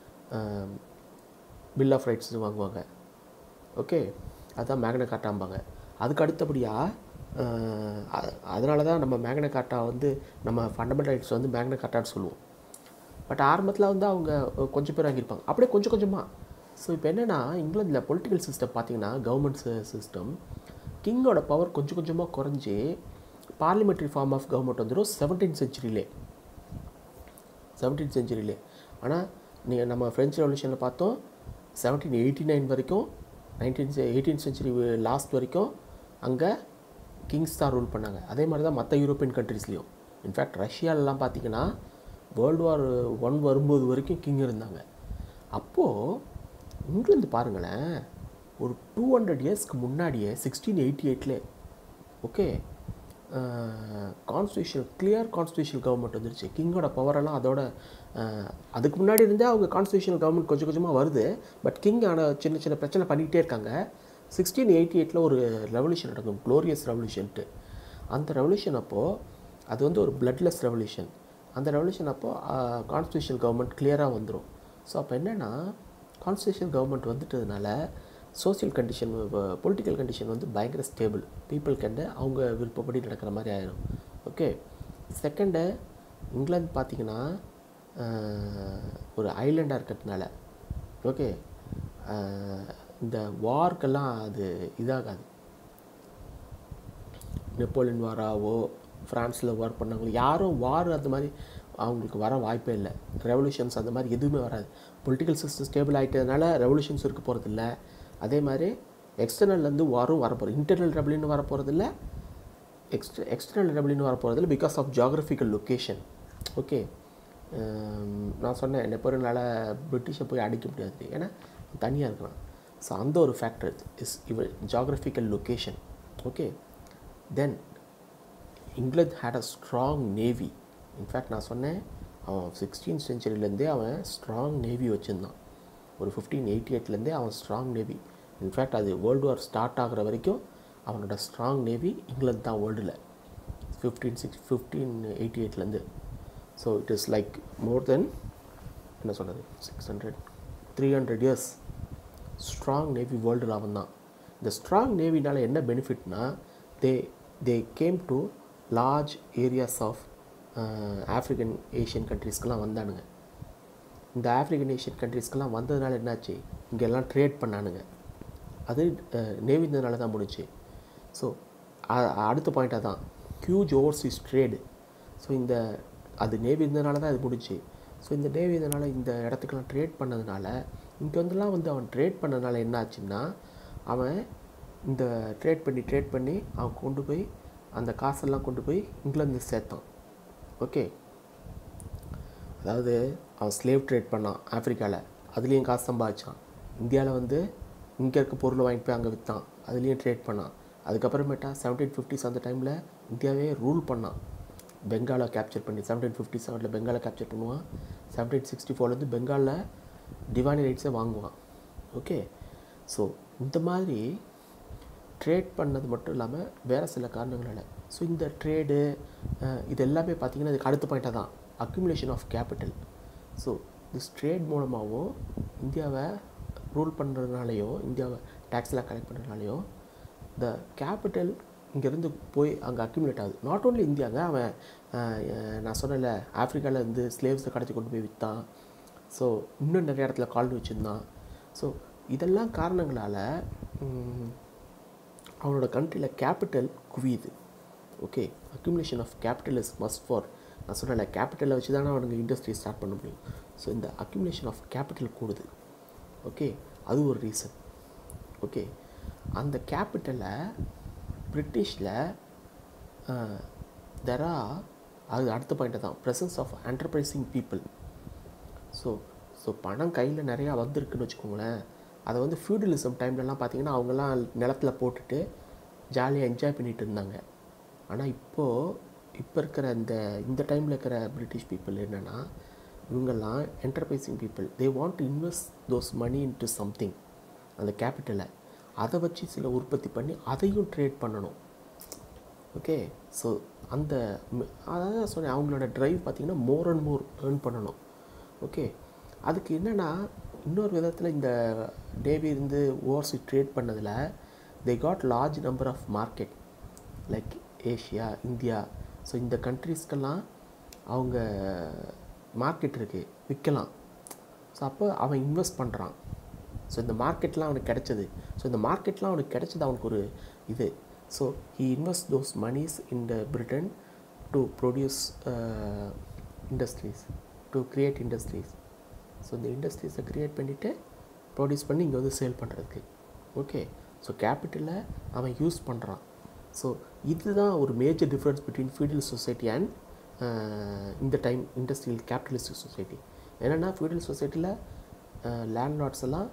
பில் ஆஃப் ரைட்ஸ் வாங்குவாங்க ஓகே அதுதான் மேக்ன காட்டாம்பாங்க அதுக்கு அடுத்தபடியாக அதனால தான் நம்ம மேக்ன காட்டா வந்து நம்ம ஃபண்டமெண்டல் ரைட்ஸ் வந்து மேக்ன காட்டான்னு சொல்லுவோம் பட் ஆரம்பத்தில் வந்து அவங்க கொஞ்சம் பேர் வாங்கியிருப்பாங்க அப்படியே கொஞ்சம் கொஞ்சமாக ஸோ இப்போ என்னென்னா இங்கிலாந்தில் பொலிட்டிக்கல் சிஸ்டம் பார்த்தீங்கன்னா கவர்மெண்ட் சிஸ்டம் கிங்கோட பவர் கொஞ்சம் கொஞ்சமாக குறைஞ்சி பார்லிமெண்ட்ரி ஃபார்ம் ஆஃப் கவர்மெண்ட் வந்துடும் செவன்டீன் செஞ்சுரியிலே செவன்டீன் செஞ்சுரியிலே ஆனால் நீங்கள் நம்ம ஃப்ரெஞ்ச் ரெவல்யூஷனில் பார்த்தோம் செவன்டீன் எயிட்டி நைன் வரைக்கும் நைன்டீன் எயிட்டீன் செஞ்சுரி லாஸ்ட் வரைக்கும் அங்கே கிங்ஸ் தான் ரூல் பண்ணாங்க அதே மாதிரி தான் மற்ற யூரோப்பியன் கண்ட்ரீஸ்லேயும் இன்ஃபேக்ட் ரஷ்யாலெலாம் பார்த்தீங்கன்னா வேர்ல்டு வார் ஒன் வரும்போது வரைக்கும் கிங் இருந்தாங்க அப்போது இங்கிலாந்து பாருங்களேன் ஒரு டூ ஹண்ட்ரட் இயர்ஸ்க்கு முன்னாடியே சிக்ஸ்டீன் எயிட்டி எயிட்லே okay constitution clear constitutional government வந்துருச்சு கிங்கோட பவரெல்லாம் அதோட அஹ், அதுக்கு முன்னாடி இருந்தே அவங்க கான்ஸ்டியூஷனல் கவர்மெண்ட் கொஞ்சம் கொஞ்சமாக வருது பட் கிங் ஆன சின்ன சின்ன பிரச்சனை பண்ணிக்கிட்டே இருக்காங்க சிக்ஸ்டீன் எயிட்டி எயிட்டில் ஒரு ரெவல்யூஷன் நடக்கும் க்ளோரியஸ் ரெவல்யூஷன்ட்டு அந்த ரெவல்யூஷன் அப்போது அது வந்து ஒரு பிளட்லெஸ் ரெவல்யூஷன் அந்த ரெவல்யூஷன் அப்போது கான்ஸ்டியூஷனல் கவர்மெண்ட் கிளியராக வந்துடும் ஸோ அப்போ என்னென்னா கான்ஸ்டியூஷன் கவர்மெண்ட் வந்துட்டதுனால சோஷியல் கண்டிஷன் பொலிட்டிக்கல் கண்டிஷன் வந்து பயங்கர ஸ்டேபிள் பீப்புள் கண்டு அவங்க விருப்பப்படி நடக்கிற மாதிரி ஆயிடும் ஓகே செகண்டு இங்கிலாந்து பார்த்தீங்கன்னா ஆஹ், ஒரு ஐலண்டாக இருக்கிறதுனால ஓகே இந்த வார்க்கெல்லாம் அது இதாகாது நெப்போலியன் வாராவோ ஃப்ரான்ஸில் வார் பண்ணவங்க யாரும் வார் அந்த மாதிரி அவங்களுக்கு வர வாய்ப்பே இல்லை ரெவல்யூஷன்ஸ் அந்த மாதிரி எதுவுமே வராது பொலிட்டிக்கல் சிஸ்டம் ஸ்டேபிள் ஆகிட்டதுனால ரெவல்யூஷன்ஸ் இருக்க போகிறதில்ல அதே மாதிரி எக்ஸ்டர்னல்லேருந்து வாரும் வரப்போகிறது இன்டர்னல் ரெவல்யூன்னு வரப்போகிறதில்ல எக்ஸ்ட எக்ஸ்டர்னல் ரெவல்யூன்னு வரப்போகிறதில்ல because of geographical location okay நான் சொன்னேன் நெப்போலியனால் பிரிட்டிஷை போய் அடிக்க முடியாது ஏன்னா தனியாக இருக்கிறான் ஸோ அந்த ஒரு ஃபேக்டர் இஸ் இவ geographical location okay then England had a strong navy in fact நான் சொன்னேன் அவன் சிக்ஸ்டீன் செஞ்சுரியிலேருந்தே அவன் ஸ்ட்ராங் நேவி வச்சுருந்தான் ஒரு ஃபிஃப்டீன் எயிட்டி எயிட்லேருந்தே அவன் ஸ்ட்ராங் நேவி இன்ஃபேக்ட் அது வேர்ல்டு வார் ஸ்டார்ட் ஆகுற வரைக்கும் அவனோட ஸ்ட்ராங் நேவி இங்கிலாந்து தான் வேர்ல்டில் ஃபிஃப்டீன் சிக்ஸ் ஃபிஃப்டீன் எயிட்டி எயிட்லேருந்து so it is like more then என்ன சொல்கிறது six hundred three hundred years strong navy வேர்ல்டில் அவன் தான் இந்த ஸ்ட்ராங் நேவினால் என்ன பெனிஃபிட்னா they they came to large areas of African Asian கண்ட்ரீஸ்க்கெலாம் வந்தானுங்க இந்த ஆஃப்ரிக்கன் ஏஷியன் கண்ட்ரீஸ்க்கெலாம் வந்ததுனால என்னாச்சு இங்கெல்லாம் ட்ரேட் பண்ணானுங்க அது நேவி இருந்ததுனால தான் முடிச்சு ஸோ அடுத்த பாயிண்ட்டாக தான் ஹியூஜ் ஓவர்சீஸ் ட்ரேடு ஸோ இந்த அது நேவி இருந்ததுனால தான் அது முடிச்சு ஸோ இந்த நேவி இருந்ததுனால இந்த இடத்துக்கெல்லாம் ட்ரேட் பண்ணதுனால இங்கே வந்துலாம் வந்து அவன் ட்ரேட் பண்ணதுனால என்ன ஆச்சுன்னா அவன் இந்த ட்ரேட் பண்ணி ட்ரேட் பண்ணி அவன் கொண்டு போய் அந்த காசெல்லாம் கொண்டு போய் இங்கிலாந்து சேர்த்தான் ஓகே அதாவது அவன் ஸ்லேவ் ட்ரேட் பண்ணான் ஆப்பிரிக்காவில் அதுலேயும் காசு சம்பாதிச்சான் இந்தியாவில் வந்து இங்கே இருக்க பொருளை வாங்கிட்டு போய் அங்கே விற்றான் அதுலேயும் ட்ரேட் பண்ணான் அதுக்கப்புறமேட்டா செவன்டீன் ஃபிஃப்டிஸ் அந்த டைமில் இந்தியாவே ரூல் பண்ணான் பெங்காலை கேப்சர் பண்ணி செவன்டீன் ஃபிஃப்டி செவனில் பெங்காலை கேப்சர் பண்ணுவான் செவன்டீன் சிக்ஸ்டி ஃபோர்லேருந்து பெங்காலில் டிவானி ரைட்ஸை வாங்குவான் ஓகே ஸோ இந்த மாதிரி ட்ரேட் பண்ணது மட்டும் இல்லாமல் வேறு சில காரணங்களால் ஸோ இந்த ட்ரேடு இது எல்லாமே பார்த்திங்கன்னா இதுக்கு அடுத்த பாயிண்ட்டாக தான் accumulation of capital so this trade மூலமாகவும் இந்தியாவை ரூல் பண்ணுறதுனாலையோ இந்தியாவை டேக்ஸ்லாம் கலெக்ட் பண்ணுறதுனாலையோ த கேபிட்டல் இங்கேருந்து போய் அங்கே அக்யூமுலேட் ஆகுது நாட் ஓன்லி இந்தியாங்க அவன் அஹ், அஹ், நான் சொன்னேன்ல ஆஃப்ரிக்காவில் இருந்து ஸ்லேவ்ஸை கடத்தி கொண்டு போய் விற்றான் ஸோ இன்னும் நிறைய இடத்துல கால் வச்சுருந்தான் ஸோ இதெல்லாம் காரணங்களால் ம், அவனோட கண்ட்ரியில் கேபிட்டல் குவியுது okay accumulation of capital is must for நான் சொன்னல கேபிட்டலை வச்சு தானே அவனுங்க இண்டஸ்ட்ரி ஸ்டார்ட் பண்ண முடியும் ஸோ இந்த அக்யூமுலேஷன் ஆஃப் கேபிட்டல் கூடுது ஓகே அது ஒரு ரீசன் ஓகே அந்த கேபிட்டலை பிரிட்டிஷில் தெரா அது அடுத்த பாயிண்ட்டு தான் presence of enterprising people so so பணம் கையில் நிறையா வந்திருக்குன்னு வச்சுக்கோங்களேன் அதை வந்து ஃபியூடலிசம் டைம்லலாம் பார்த்தீங்கன்னா அவங்கெல்லாம் நிலத்துல போட்டுட்டு ஜாலியாக என்ஜாய் பண்ணிட்டு இருந்தாங்க ஆனால் இப்போது இப்போ இருக்கிற இந்த இந்த டைமில் இருக்கிற பிரிட்டிஷ் பீப்புள் என்னென்னா இவங்கெல்லாம் enterprising people they want to invest those money into something அந்த கேபிட்டலை அதை வச்சு சில உற்பத்தி பண்ணி அதையும் ட்ரேட் பண்ணணும் ஓகே ஸோ அந்த ம- அதாவது நான் சொன்னேன் அவங்களோட ட்ரைவ் பார்த்தீங்கன்னா மோர் அண்ட் மோர் ஏர்ன் பண்ணணும் ஓகே அதுக்கு என்னென்னா இன்னொரு விதத்தில் இந்த நேவி இருந்து ஓவர்சி ட்ரேட் பண்ணதில் they got large number of market like Asia India so இந்த கண்ட்ரீஸ்க்கெல்லாம் அவங்க மார்க்கெட் இருக்குது விற்கலாம் ஸோ அப்போ அவன் இன்வெஸ்ட் பண்ணுறான் ஸோ இந்த மார்க்கெட்லாம் அவனுக்கு கிடைச்சது ஸோ இந்த மார்க்கெட்லாம் அவனுக்கு கிடைச்சது அவனுக்கு ஒரு இது so he invest those moneys in the Britain to produce industries to create industries so இந்த இண்டஸ்ட்ரீஸை க்ரியேட் பண்ணிவிட்டு ப்ரொடியூஸ் பண்ணி இங்கே வந்து சேல் பண்ணுறதுக்கு ஓகே ஸோ கேபிட்டலை அவன் யூஸ் பண்ணுறான் ஸோ இதுதான் ஒரு major difference between feudal society and இந்த டைம் இண்டஸ்ட்ரியல் கேபிட்டலிஸ்டிக் சொசைட்டி என்னென்னா ஃபியூடல் சொசைட்டியில் லேண்ட்லார்ட்ஸ் எல்லாம்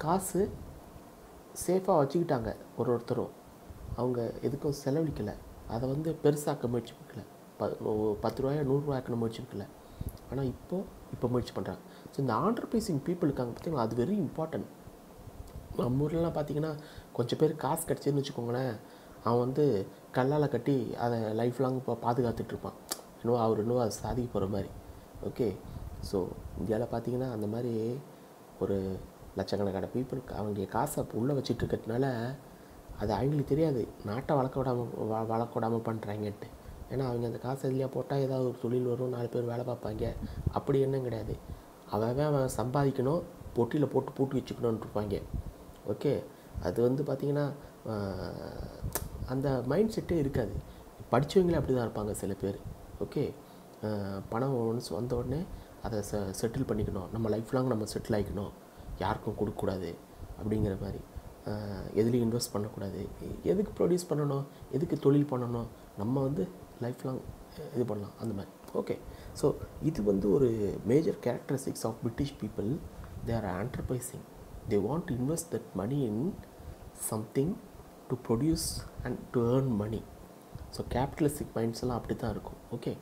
காசு சேஃபாக வச்சுக்கிட்டாங்க ஒரு ஒருத்தரும் அவங்க எதுக்கும் செலவழிக்கலை அதை வந்து பெருசாக்க முயற்சி பண்ணல ப ஓ- பத்து ரூபாயா நூறுரூவாய்க்கு முயற்சி பண்ணல ஆனால் இப்போ இப்போ முயற்சி பண்ணுறாங்க ஸோ இந்த ஆண்டர்பிரைசிங் பீப்புள் இருக்காங்க பார்த்தீங்களா அது வெரி இம்பார்ட்டன்ட் நம்ம ஊர்லலாம் பார்த்தீங்கன்னா கொஞ்சம் பேர் காசு கிடச்சின்னு வச்சுக்கோங்களேன் அவன் வந்து கல்லால் கட்டி அதை லைஃப் லாங் இப்போ பாதுகாத்துட்டு இருப்பான் இன்னும் அவர் இன்னும் அதை சாதிக்க போகிற மாதிரி ஓகே ஸோ இந்தியாவில் பார்த்தீங்கன்னா அந்த மாதிரி ஒரு லட்சக்கணக்கான பீப்புள் அவங்க காசை உள்ளே வச்சுட்டு இருக்கிறதுனால அது அவங்களுக்கு தெரியாது நாட்டை வளர்க்க விடாமல் வ வளர்க்க விடாமல் பண்ணுறாங்கன்ட்டு ஏன்னா அவங்க அந்த காசு எதுலையா போட்டால் ஏதாவது ஒரு தொழில் வரும் நாலு பேர் வேலை பார்ப்பாங்க அப்படி எண்ணம் கிடையாது அவன் அவன் அவன் சம்பாதிக்கணும் பொட்டியில் போட்டு பூட்டி வச்சுக்கணும்னு இருப்பாங்க ஓகே அது வந்து பார்த்திங்கன்னா அந்த மைண்ட் செட்டே இருக்காது படித்தவங்களே அப்படி தான் இருப்பாங்க சில பேர் ஓகே பணம் ஒன்ஸ் வந்த உடனே அதை செ செட்டில் பண்ணிக்கணும் நம்ம லைஃப் லாங் நம்ம செட்டில் ஆகிக்கணும் யாருக்கும் கொடுக்கக்கூடாது அப்படிங்கிற மாதிரி ஆஹ் எதுலேயும் இன்வெஸ்ட் பண்ணக்கூடாது எ- எதுக்கு ப்ரொடியூஸ் பண்ணணும் எதுக்கு தொழில் பண்ணணும் நம்ம வந்து லைஃப் லாங் இது பண்ணலாம் அந்த மாதிரி ஓகே ஸோ இது வந்து ஒரு major characteristics of British people they are enterprising they want to invest that money in something to produce and to earn money so capitalistic minds எல்லாம் அப்படி தான் இருக்கும் ஓகே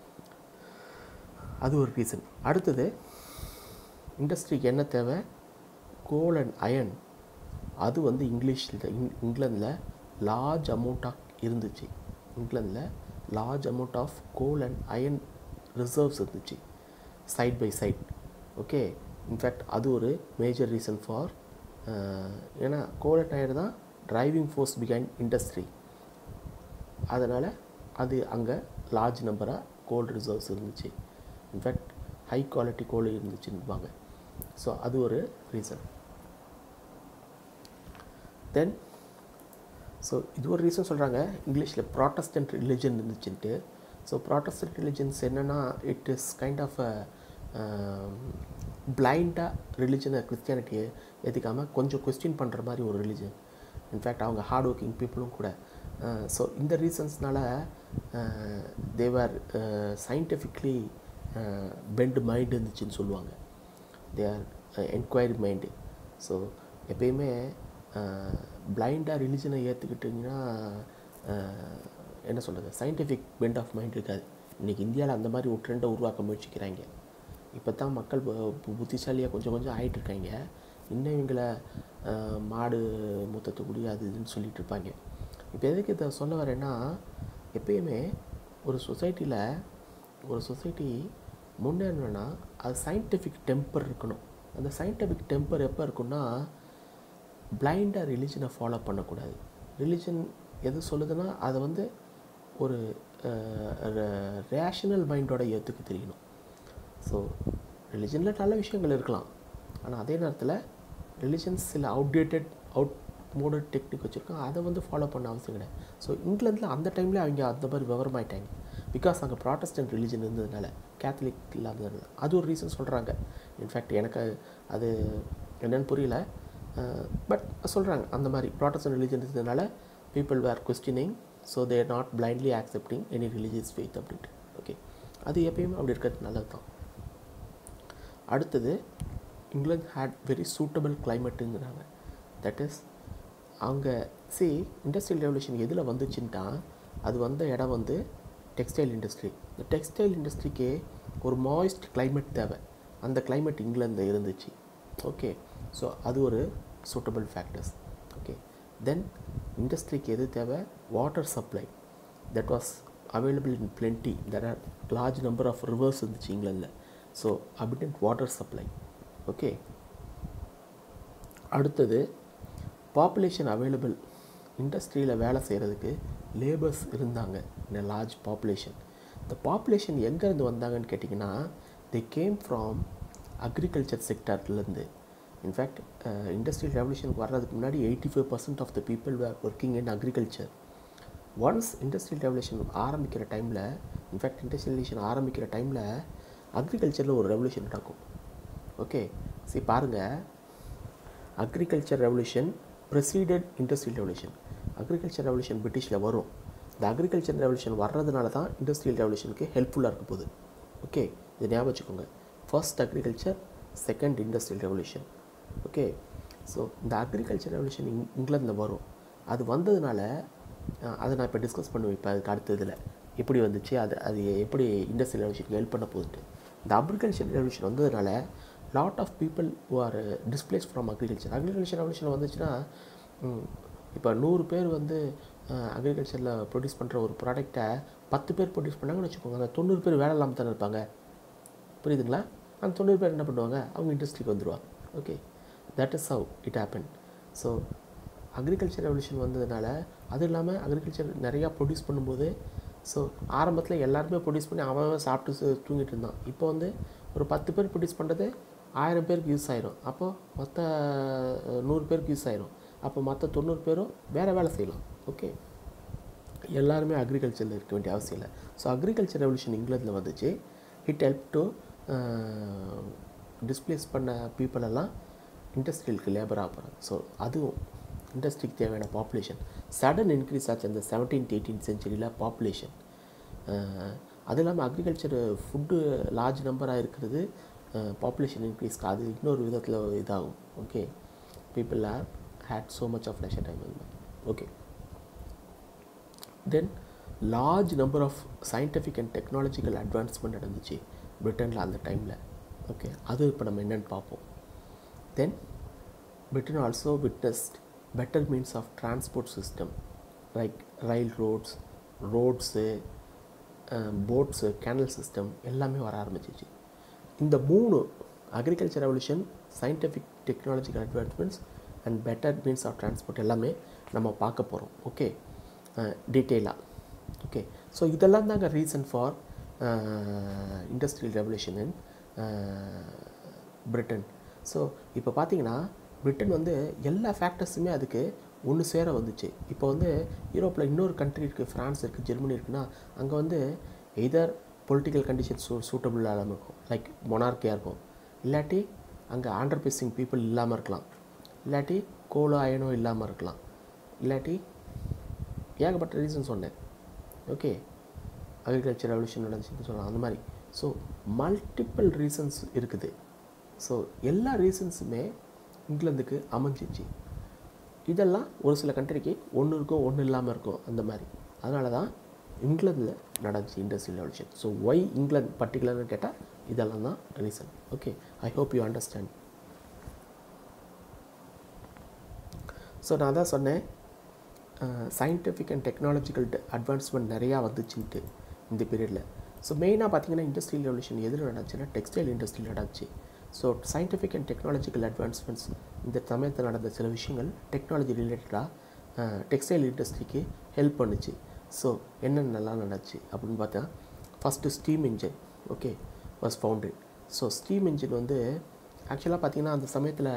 அது ஒரு ரீசன் அடுத்தது இண்டஸ்ட்ரிக்கு என்ன தேவை கோல் அண்ட் அயன் அது வந்து இங்கிலீஷில் இங் இங்கிலாந்தில் லார்ஜ் அமௌண்ட் ஆஃப் இருந்துச்சு இங்கிலாந்தில் large amount of coal and iron reserves இருந்துச்சு side by side okay in fact அது ஒரு மேஜர் ரீசன் ஃபார் ஏன்னா கோல் அண்ட் அயன் தான் டிரைவிங் ஃபோர்ஸ் பிஹைண்ட் இண்டஸ்ட்ரி அதனால் அது அங்கே லார்ஜ் நம்பராக கோல்டு ரிசர்வ்ஸ் இருந்துச்சு இன்ஃபேக்ட் ஹை குவாலிட்டி கோல் இருந்துச்சுன்னுவாங்க ஸோ அது ஒரு ரீசன் தென் ஸோ இது ஒரு ரீசன் சொல்கிறாங்க இங்கிலீஷில் ப்ராட்டஸ்டன்ட் ரிலிஜன் இருந்துச்சுன்ட்டு ஸோ ப்ராட்டஸ்டன்ட் ரிலிஜன்ஸ் என்னென்னா it is kind of a பிளைண்டாக ரிலிஜனை கிறிஸ்டியானிட்டியை ஏற்றுக்காமல் கொஞ்சம் கொஸ்டின் பண்ணுற மாதிரி ஒரு ரிலிஜன் இன்ஃபேக்ட் அவங்க ஹார்ட் ஒர்க்கிங் பீப்புளும் கூட ஸோ இந்த ரீசன்ஸ்னால தேவர் சயின்டிஃபிக்லி பெண்ட் மைண்ட் இருந்துச்சுன்னு சொல்லுவாங்க they are enquiry mind so எப்பயுமே பிளைண்டாக ரிலிஜனை ஏற்றுக்கிட்டிங்கன்னா என்ன சொல்கிறது சயின்டிஃபிக் பெண்ட் ஆஃப் மைண்ட் இருக்காது இன்றைக்கி இந்தியாவில் அந்த மாதிரி ஒரு ட்ரெண்டை உருவாக்க முயற்சிக்கிறாங்க இப்போ தான் மக்கள் பு- பு- புத்திசாலியாக கொஞ்சம் கொஞ்சம் ஆயிட்டு இருக்காங்க இன்னும் இவங்களை அஹ், மாடு மூத்தத்துக்குடி அது இதுன்னு சொல்லிட்டு இருப்பாங்க இப்போ எதுக்கு இதை சொல்ல வரேன்னா எப்பயுமே ஒரு சொசைட்டியில் ஒரு சொசைட்டி முன்னேறணும்னா அது சயின்டிஃபிக் டெம்பர் இருக்கணும் அந்த சயின்டிஃபிக் டெம்பர் எப்போ இருக்குன்னா பிளைண்டாக ரிலிஜனை ஃபாலோ பண்ணக்கூடாது ரிலிஜன் எது சொல்லுதுன்னா அதை வந்து ஒரு ரேஷனல் மைண்டோட ஏற்றுக்க தெரியணும் ஸோ ரிலிஜனில் நல்ல விஷயங்கள் இருக்கலாம் ஆனால் அதே நேரத்தில் ரிலிஜன்ஸ் சில அவுடேட்டட் அவுட் மோடட் டெக்னிக் வச்சுருக்கோம் அதை வந்து ஃபாலோ பண்ண அவசியம் கிடையாது ஸோ இங்கிலாந்தில் அந்த டைமில் அவங்க அந்த மாதிரி விவரமாயிட்டாங்க பிகாஸ் அங்கே ப்ராட்டஸ்டன்ட் ரிலிஜன் இருந்ததுனால கேத்தலிக் இல்லாததுனால அது ஒரு ரீசன் சொல்கிறாங்க இன்ஃபேக்ட் எனக்கு அது என்னன்னு புரியல பட் சொல்கிறாங்க அந்த மாதிரி ப்ராட்டஸ்டன்ட் ரிலிஜன் இருந்ததுனால people were questioning so they're not blindly accepting any religious faith அப்படின்ட்டு ஓகே அது எப்பயுமே அப்படி இருக்கிறது நல்லது தான் அடுத்தது இங்கிலாந்து ஹேட் வெரி சூட்டபிள் கிளைமேட்டுங்கிறாங்க தட் இஸ் அவங்க சி இண்டஸ்ட்ரியல் ரெவல்யூஷன் எதில் வந்துச்சுன்ட்டா அது வந்த இடம் வந்து டெக்ஸ்டைல் இண்டஸ்ட்ரி இந்த டெக்ஸ்டைல் இண்டஸ்ட்ரிக்கு ஒரு மாய்ஸ்ட் climate தேவை அந்த climate இங்கிலாந்து இருந்துச்சு ஓகே ஸோ அது ஒரு சூட்டபிள் ஃபேக்டர்ஸ் ஓகே தென் இண்டஸ்ட்ரிக்கு எது தேவை water supply that was available in plenty there are large number of rivers இருந்துச்சு இங்கிலாந்தில் so abundant water supply okay அடுத்தது பாப்புலேஷன் அவைலபிள் இண்டஸ்ட்ரியில் வேலை செய்கிறதுக்கு லேபர்ஸ் இருந்தாங்க in a லார்ஜ் பாப்புலேஷன் இந்த பாப்புலேஷன் எங்கேருந்து வந்தாங்கன்னு கேட்டிங்கன்னா தே கேம் ஃப்ரம் அக்ரிகல்ச்சர் செக்டர்லேருந்து இன்ஃபேக்ட் இண்டஸ்ட்ரியல் ரெவல்யூஷனுக்கு வர்றதுக்கு முன்னாடி eighty five percent of the people were working in agriculture once industrial revolution ஆரம்பிக்கிற டைமில் இன்ஃபேக்ட் இண்டஸ்ட்ரியலைசேஷன் ஆரம்பிக்கிற டைமில் அக்ரிகல்ச்சரில் ஒரு ரெவல்யூஷன் நடக்கும் ஓகே சரி பாருங்கள் agriculture revolution preceded industrial revolution agriculture revolution பிரிட்டிஷில் வரும் இந்த அக்ரிகல்ச்சர் ரெவல்யூஷன் வர்றதுனால தான் இண்டஸ்ட்ரியல் ரெவல்யூஷனுக்கு ஹெல்ப்ஃபுல்லாக இருக்க போகுது ஓகே இது ஞாபகம் வச்சுக்கோங்க first agriculture second industrial revolution okay so இந்த அக்ரிகல்ச்சர் ரெவல்யூஷன் இங் இங்கிலாந்தில் வரும் அது வந்ததுனால அஹ், அதை நான் இப்போ டிஸ்கஸ் பண்ணுவேன் இப்போ அதுக்கு அடுத்ததில் எப்படி வந்துச்சு அது அது எப்படி இண்டஸ்ட்ரியல் ரெவல்யூஷனுக்கு ஹெல்ப் பண்ண போகுது இந்த அக்ரிகல்ச்சர் ரெவல்யூஷன் வந்ததுனால lot of people who are displace from agriculture agriculture revolution வந்துச்சுன்னா இப்போ நூறு பேர் வந்து அக்ரிகல்ச்சரில் ப்ரொடியூஸ் பண்ணுற ஒரு ப்ராடக்டை பத்து பேர் ப்ரொடியூஸ் பண்ணாங்கன்னு வச்சுக்கோங்க அந்த தொண்ணூறு பேர் வேலை இல்லாமல் தானே இருப்பாங்க புரியுதுங்களா அந்த தொண்ணூறு பேர் என்ன பண்ணுவாங்க அவங்க இண்டஸ்ட்ரிக்கு வந்துடுவாங்க okay that is how it happen so agriculture revolution வந்ததுனால அது இல்லாமல் அக்ரிகல்ச்சர் நிறையா ப்ரொடியூஸ் பண்ணும்போது ஸோ ஆரம்பத்தில் எல்லாருமே ப்ரொடியூஸ் பண்ணி அவன் அவன் சாப்பிட்டு சு- தூங்கிட்டு இருந்தான் இப்போ வந்து ஒரு பத்து பேர் ப்ரொடியூஸ் பண்ணுறது ஆயிரம் பேருக்கு யூஸ் ஆயிரும் அப்போது மொத்த அஹ், நூறு பேருக்கு யூஸ் ஆயிரும் அப்போ மற்ற தொண்ணூறு பேரும் வேறு வேலை செய்யலாம் ஓகே எல்லாருமே அக்ரிகல்ச்சரில் இருக்க வேண்டிய அவசியம் இல்லை ஸோ அக்ரிகல்ச்சர் ரெவல்யூஷன் இங்கிலாந்தில் வந்துச்சு இட் ஹெல்ப் டு டிஸ்பிளேஸ் பண்ண people எல்லாம் இண்டஸ்ட்ரியலுக்கு லேபர் ஆகிறாங்க ஸோ அதுவும் இண்டஸ்ட்ரிக்கு தேவையான பாப்புலேஷன் சடன் இன்க்ரீஸ் ஆச்சு அந்த செவன்டீன்த் எயிட்டீன் செஞ்சுரியில் பாப்புலேஷன் அது இல்லாமல் அக்ரிகல்ச்சர் ஃபுட்டு லார்ஜ் நம்பராக இருக்கிறது பாப்புலேஷன் இன்க்ரீஸ்க்கு அது இன்னொரு விதத்தில் இதாகும் okay people are had so much of leisure time okay then large number of scientific and technological advancement நடந்துச்சு பிரிட்டனில் அந்த டைமில் ஓகே அது இப்போ நம்ம என்னென்னு பார்ப்போம் then Britain also witnessed better means of transport system like rail roads roads boats canal system எல்லாமே வர ஆரம்பிச்சிச்சு இந்த மூணு agriculture revolution scientific technological advancements and better means of transport எல்லாமே நம்ம பார்க்க போகிறோம் ஓகே டீட்டெயிலாக ஓகே ஸோ இதெல்லாம் தாங்க reason for industrial revolution in Britain so இப்போ பார்த்தீங்கன்னா பிரிட்டன் வந்து எல்லா ஃபேக்டர்ஸுமே அதுக்கு ஒன்று சேர வந்துச்சு இப்போ வந்து யூரோப்பில் இன்னொரு கண்ட்ரி இருக்குது ஃப்ரான்ஸ் இருக்குது ஜெர்மனி இருக்குன்னா அங்கே வந்து எதர் பொலிட்டிக்கல் கண்டிஷன்ஸ் சூ சூட்டபுள் இல்லாமல் இருக்கும் லைக் மொனார்க்கியாக இருக்கும் இல்லாட்டி அங்கே ஆண்டர் பேசிங் பீப்புள் இல்லாமல் இருக்கலாம் இல்லாட்டி கோலோ அயனோ இல்லாமல் இருக்கலாம் இல்லாட்டி ஏகப்பட்ட ரீசன் சொன்னேன் ஓகே அக்ரிகல்ச்சர் ரெவல்யூஷன் நடந்துச்சுன்னு சொல்லலாம் அந்த மாதிரி ஸோ மல்டிபிள் ரீசன்ஸ் இருக்குது ஸோ எல்லா ரீசன்ஸுமே இங்கிலாந்துக்கு அமைஞ்சிச்சு இதெல்லாம் ஒரு சில கண்ட்ரிக்கு ஒன்று இருக்கும் ஒன்று இல்லாமல் இருக்கும் அந்த மாதிரி அதனால தான் இங்கிலாந்தில் நடந்துச்சு industrial revolution so why England பர்டிகுலர்னு கேட்டால் இதெல்லாம் தான் reason okay I hope you understand so நான் தான் சொன்னேன் சயின்டிஃபிக் அண்ட் டெக்னாலஜிக்கல் அட்வான்ஸ்மெண்ட் நிறையா வந்துச்சுன்ட்டு இந்த பீரியடில் ஸோ மெயினாக பார்த்தீங்கன்னா இண்டஸ்ட்ரியல் ரெவல்யூஷன் எதில் நடந்துச்சுன்னா டெக்ஸ்டைல் இண்டஸ்ட்ரியில் நடந்துச்சு so scientific and technological advancements இந்த சமயத்தில் நடந்த சில விஷயங்கள் டெக்னாலஜி ரிலேட்டடாக டெக்ஸ்டைல் இண்டஸ்ட்ரிக்கு ஹெல்ப் பண்ணுச்சு ஸோ என்னென்னலாம் நடந்துச்சு அப்படின்னு பார்த்தா first steam engine okay was founded so steam engine வந்து ஆக்சுவலாக பார்த்தீங்கன்னா அந்த சமயத்தில்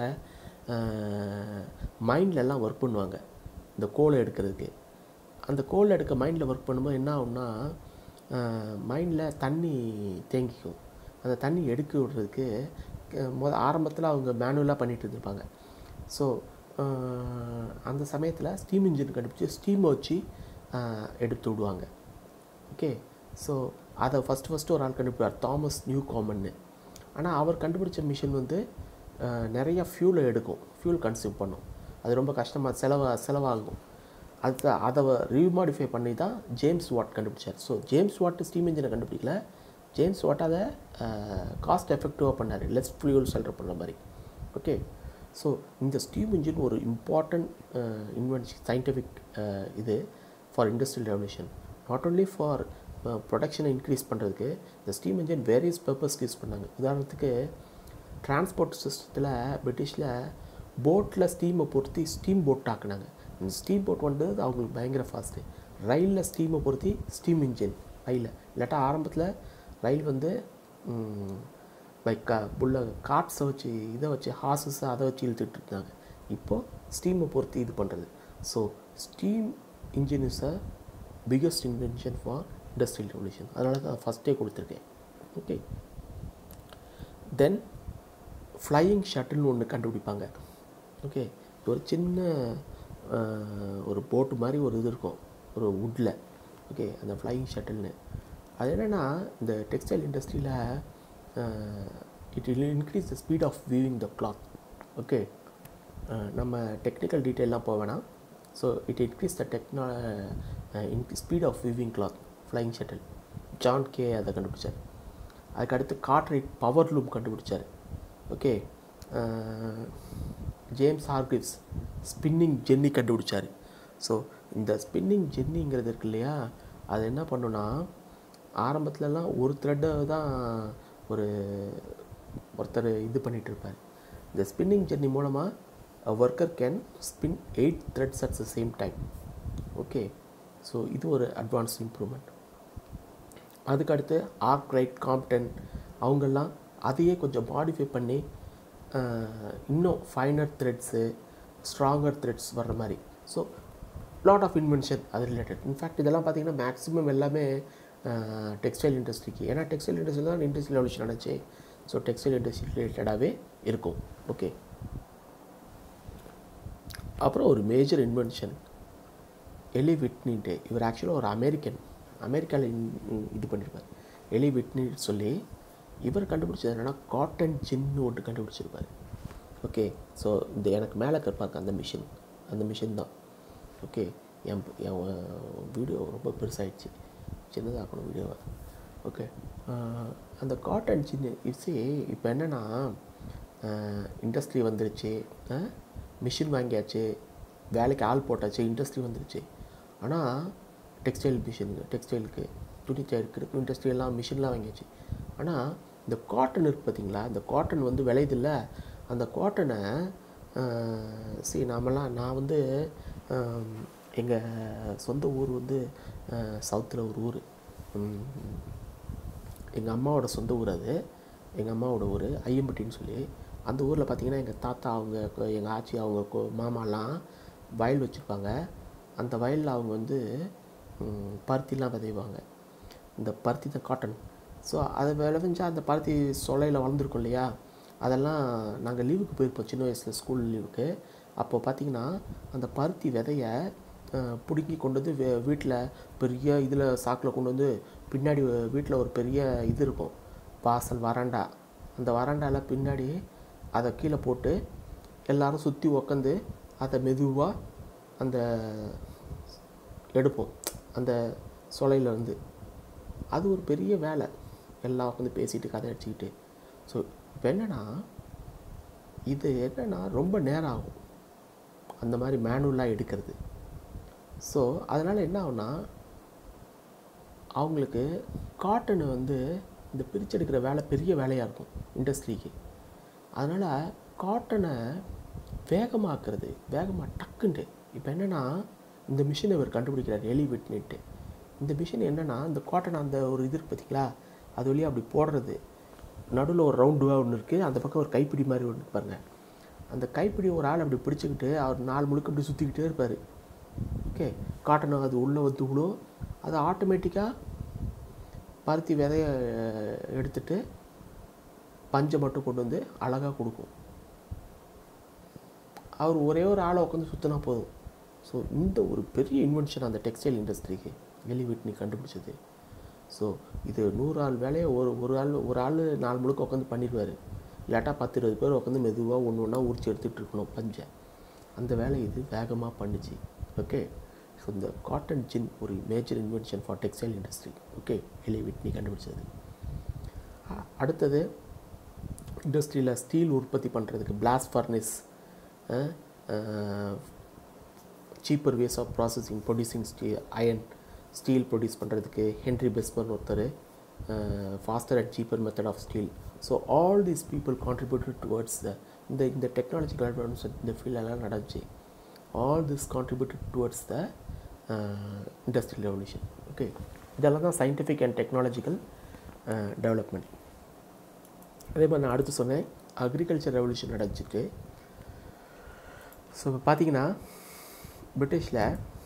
மைண்ட்லலாம் ஒர்க் பண்ணுவாங்க இந்த கோலை எடுக்கிறதுக்கு அந்த கோல் எடுக்க மைண்டில் ஒர்க் பண்ணும்போது என்ன ஆகும்னா மைண்டில் தண்ணி தேங்கிக்கும் அந்த தண்ணி எடுக்க விடுறதுக்கு அஹ், முத ஆரம்பத்தில் அவங்க மேனுவலாக பண்ணிட்டு இருந்திருப்பாங்க ஸோ அந்த சமயத்தில் ஸ்டீம் இன்ஜின் கண்டுபிடிச்சி ஸ்டீமை வச்சு அஹ், எடுத்து விடுவாங்க ஓகே ஸோ அதை ஃபஸ்ட்டு ஃபஸ்ட்டு ஒரு ஆள் கண்டுபிடிப்பார் தாமஸ் நியூ காமன்னு ஆனால் அவர் கண்டுபிடிச்ச மிஷின் வந்து அஹ், நிறைய ஃபியூலை எடுக்கும் ஃபியூல் கன்சியூம் பண்ணும் அது ரொம்ப கஷ்டமாக செலவா செலவாகும் அது அதை ரீமாடிஃபை பண்ணி தான் ஜேம்ஸ் வாட் கண்டுபிடிச்சார் ஸோ ஜேம்ஸ் வாட் ஸ்டீம் இன்ஜினை கண்டுபிடிக்கல ஜேம்ஸ் வாட் அதை காஸ்ட் எஃபெக்டிவாக பண்ணார் லெஸ் ஃபியூல் செல்ற பண்ண மாதிரி ஓகே ஸோ இந்த ஸ்டீம் இன்ஜின் ஒரு இம்பார்ட்டன்ட் இன்வென்ஷன் சயின்டிஃபிக் இது for industrial revolution not only for ப்ரொடக்ஷனை இன்க்ரீஸ் பண்ணுறதுக்கு இந்த ஸ்டீம் இன்ஜின் வேரியஸ் பர்பஸ்க்கு யூஸ் பண்ணாங்க உதாரணத்துக்கு டிரான்ஸ்போர்ட் சிஸ்டத்தில் பிரிட்டிஷில் போட்டில் ஸ்டீமை பொருத்தி ஸ்டீம் போட் ஆக்குனாங்க இந்த ஸ்டீம் போட் வந்து அவங்களுக்கு பயங்கர ஃபாஸ்ட்டு ரயிலில் ஸ்டீமை பொருத்தி ஸ்டீம் இன்ஜின் ரயிலில் இல்லாட்டா ஆரம்பத்தில் ரயில் வந்து லைக் புல்ல காட்ஸை வச்சு இதை வச்சு ஹார்சஸை அதை வச்சு இழுத்துட்டு இருந்தாங்க இப்போது ஸ்டீமை பொறுத்து இது பண்ணுறது so steam engine is a biggest invention for industrial revolution அதனால தான் ஃபஸ்ட்டே கொடுத்துருக்கேன் ஓகே தென் ஃப்ளையிங் ஷட்டில்னு ஒன்று கண்டுபிடிப்பாங்க ஓகே ஒரு சின்ன அஹ், ஒரு போட்டு மாதிரி ஒரு இது இருக்கும் ஒரு வுட்டில் ஓகே அந்த ஃப்ளையிங் ஷட்டில்னு அது என்னென்னா இந்த டெக்ஸ்டைல் இண்டஸ்ட்ரியில் it will increase the speed of weaving the cloth okay நம்ம டெக்னிக்கல் டீட்டெயிலாம் போக வேணாம் ஸோ இட் இன்க்ரீஸ் த டெக்னா increase speed of weaving cloth flying shuttle John Kay அதை கண்டுபிடிச்சார் அதுக்கு அடுத்து கார்ட்ரைட் பவர் லூம் கண்டுபிடிச்சார் okay James Hargreaves spinning jenny கண்டுபிடிச்சார் ஸோ இந்த ஸ்பின்னிங் ஜென்னிங்கிறது இருக்கு இல்லையா அது என்ன பண்ணுன்னா ஆரம்பத்துலலாம் ஒரு த்ரெட்டை தான் ஒரு ஒருத்தர் இது பண்ணிகிட்டு இருப்பார் இந்த ஸ்பின்னிங் ஜெர்னி மூலமாக worker can spin eight threads at the same time okay so இது ஒரு அட்வான்ஸ் இம்ப்ரூவ்மெண்ட் அதுக்கடுத்து ஆர்க் ரைட் காம்டன் அவங்கெல்லாம் அதையே கொஞ்சம் மாடிஃபை பண்ணி அஹ், இன்னும் ஃபைனர் த்ரெட்ஸு ஸ்ட்ராங்கர் த்ரெட்ஸ் வர்ற மாதிரி ஸோ லாட் ஆஃப் இன்வென்ஷன் அது ரிலேட்டட் இன்ஃபேக்ட் இதெல்லாம் பார்த்தீங்கன்னா மேக்ஸிமம் எல்லாமே டெக்ஸ்டைல் இண்டஸ்ட்ரிக்கு ஏன்னா டெக்ஸ்டைல் இண்டஸ்ட்ரி தான் இண்டஸ்ட்ரியல் ரெவல்யூஷன் நடந்துச்சு ஸோ டெக்ஸ்டைல் இண்டஸ்ட்ரி ரிலேட்டடாகவே இருக்கும் ஓகே அப்புறம் ஒரு மேஜர் இன்வென்ஷன் எலி விட்னின்ட்டு இவர் ஆக்சுவலாக ஒரு அமெரிக்கன் அமெரிக்காவில் இது பண்ணியிருப்பார் எலி விட்னி சொல்லி இவர் கண்டுபிடிச்சது என்னென்னா காட்டன் ஜின்னு ஒன்று கண்டுபிடிச்சிருப்பார் ஓகே ஸோ இந்த எனக்கு மேலே இருப்பாங்க அந்த மிஷின் அந்த மிஷின் தான் ஓகே என் என் வீடியோ ரொம்ப பெருசாகிடுச்சு சின்னதாக்கணும் வீடியோவை ஓகே அந்த காட்டன் சின்ன இப்சி இப்போ என்னென்னா இண்டஸ்ட்ரி வந்துருச்சு மிஷின் வாங்கியாச்சு வேலைக்கு ஆள் போட்டாச்சு இண்டஸ்ட்ரி வந்துருச்சு ஆனால் டெக்ஸ்டைல் மிஷினுக்கு டெக்ஸ்டைலுக்கு துணி தயாரிக்கிறதுக்கு இண்டஸ்ட்ரி எல்லாம் மிஷின்லாம் வாங்கியாச்சு ஆனால் இந்த காட்டன் இருக்குது பார்த்தீங்களா இந்த காட்டன் வந்து விளையுதில்ல அந்த காட்டனை சரி நாமெல்லாம் நான் வந்து எங்கள் சொந்த ஊர் வந்து சவுத்தில் ஒரு ஊர் எங்கள் அம்மாவோட சொந்த ஊர் அது எங்கள் அம்மாவோட ஊர் ஐயம்பட்டின்னு சொல்லி அந்த ஊரில் பார்த்தீங்கன்னா எங்கள் தாத்தா அவங்க எங்கள் ஆச்சி அவங்க கொ- மாமாலாம் வயல் வச்சுருப்பாங்க அந்த வயலில் அவங்க வந்து ம், பருத்திலாம் விதைவாங்க இந்த பருத்தி தான் காட்டன் ஸோ அதை விளைவிஞ்சா அந்த பருத்தி சொலையில் வளர்ந்துருக்கும் இல்லையா அதெல்லாம் நாங்கள் லீவுக்கு போயிருப்போம் சின்ன வயசில் ஸ்கூல் லீவுக்கு அப்போ பார்த்தீங்கன்னா அந்த பருத்தி விதைய அஹ், பிடுங்கி கொண்டு வந்து வீட்டில் பெரிய இதில் சாக்கில் கொண்டு வந்து பின்னாடி வீட்டில் ஒரு பெரிய இது இருக்கும் வாசல் வராண்டா அந்த வராண்டாவில் பின்னாடி அதை கீழே போட்டு எல்லாரும் சுற்றி உக்காந்து அதை மெதுவாக அந்த எடுப்போம் அந்த சொலையில இருந்து அது ஒரு பெரிய வேலை எல்லாம் உட்காந்து பேசிட்டு கதை அடிச்சுக்கிட்டு ஸோ இப்போ என்னென்னா இது என்னென்னா ரொம்ப நேரம் ஆகும் அந்த மாதிரி மேனுவலாக எடுக்கிறது ஸோ அதனால் என்ன ஆகும்னா அவங்களுக்கு காட்டனை வந்து இந்த பிரிச்செடுக்கிற வேலை பெரிய வேலையாக இருக்கும் இண்டஸ்ட்ரிக்கு அதனால் காட்டனை வேகமாக்குறது வேகமாக டக்குன்ட்டு இப்போ என்னென்னா இந்த மிஷினை இவர் கண்டுபிடிக்கிறார் எலி விட்னிட்டு இந்த மிஷின் என்னென்னா இந்த காட்டன் அந்த ஒரு இது இருக்கு பார்த்தீங்களா அது வழியாக அப்படி போடுறது நடுவில் ஒரு ரவுண்டுவாக ஒன்று இருக்குது அந்த பக்கம் ஒரு கைப்பிடி மாதிரி ஒன்று இருக்கு பாருங்க அந்த கைப்பிடி ஒரு ஆள் அப்படி பிடிச்சிக்கிட்டு அவர் நாலு முழுக்க அப்படி சுற்றிக்கிட்டே இருப்பார் ஓகே காட்டனை அது உள்ளே வந்து விழும் அது ஆட்டோமேட்டிக்காக பருத்தி விதைய எடுத்துட்டு பஞ்சை மட்டும் கொண்டு வந்து அழகாக கொடுக்கும் அவர் ஒரே ஒரு ஆளை உட்காந்து சுற்றினா போதும் ஸோ இந்த ஒரு பெரிய இன்வென்ஷன் அந்த டெக்ஸ்டைல் இண்டஸ்ட்ரிக்கு எலி விட்னி கண்டுபிடிச்சது ஸோ இது நூறு ஆள் வேலையை ஒரு ஒரு ஆள் ஒரு ஆள் நாலு முழுக்க உட்காந்து பண்ணிடுவார் இல்லாட்டா பத்து இருபது பேர் உட்காந்து மெதுவாக ஒன்று ஒன்றா உரிச்சு எடுத்துகிட்டு இருக்கணும் பஞ்சை அந்த வேலை இது வேகமாக பண்ணுச்சு ஓகே ஸோ இந்த காட்டன் ஜின் ஒரு major invention for textile industry okay Eli Whitney கண்டுபிடிச்சது அ- அடுத்தது இண்டஸ்ட்ரியில் ஸ்டீல் உற்பத்தி பண்ணுறதுக்கு blast furnace cheaper ways of processing producing ஸ்டீ அயன் ஸ்டீல் ப்ரொடியூஸ் பண்ணுறதுக்கு ஹென்ரி பெஸ்மன் ஒருத்தர் faster and cheaper method of steel so all these people contributed towards the இந்த இந்த டெக்னாலஜிக்கல் அட்வான்ஸ் இந்த ஃபீல்டெல்லாம் நடந்துச்சு all this contributed towards the industrial revolution okay இதெல்லாம் தான் சயின்டிஃபிக் அண்ட் டெக்னாலஜிக்கல் டெவலப்மெண்ட் அதே மாதிரி நான் அடுத்து சொன்னேன் அக்ரிகல்ச்சர் ரெவல்யூஷன் நடந்துச்சுட்டு ஸோ இப்போ பார்த்தீங்கன்னா பிரிட்டிஷில்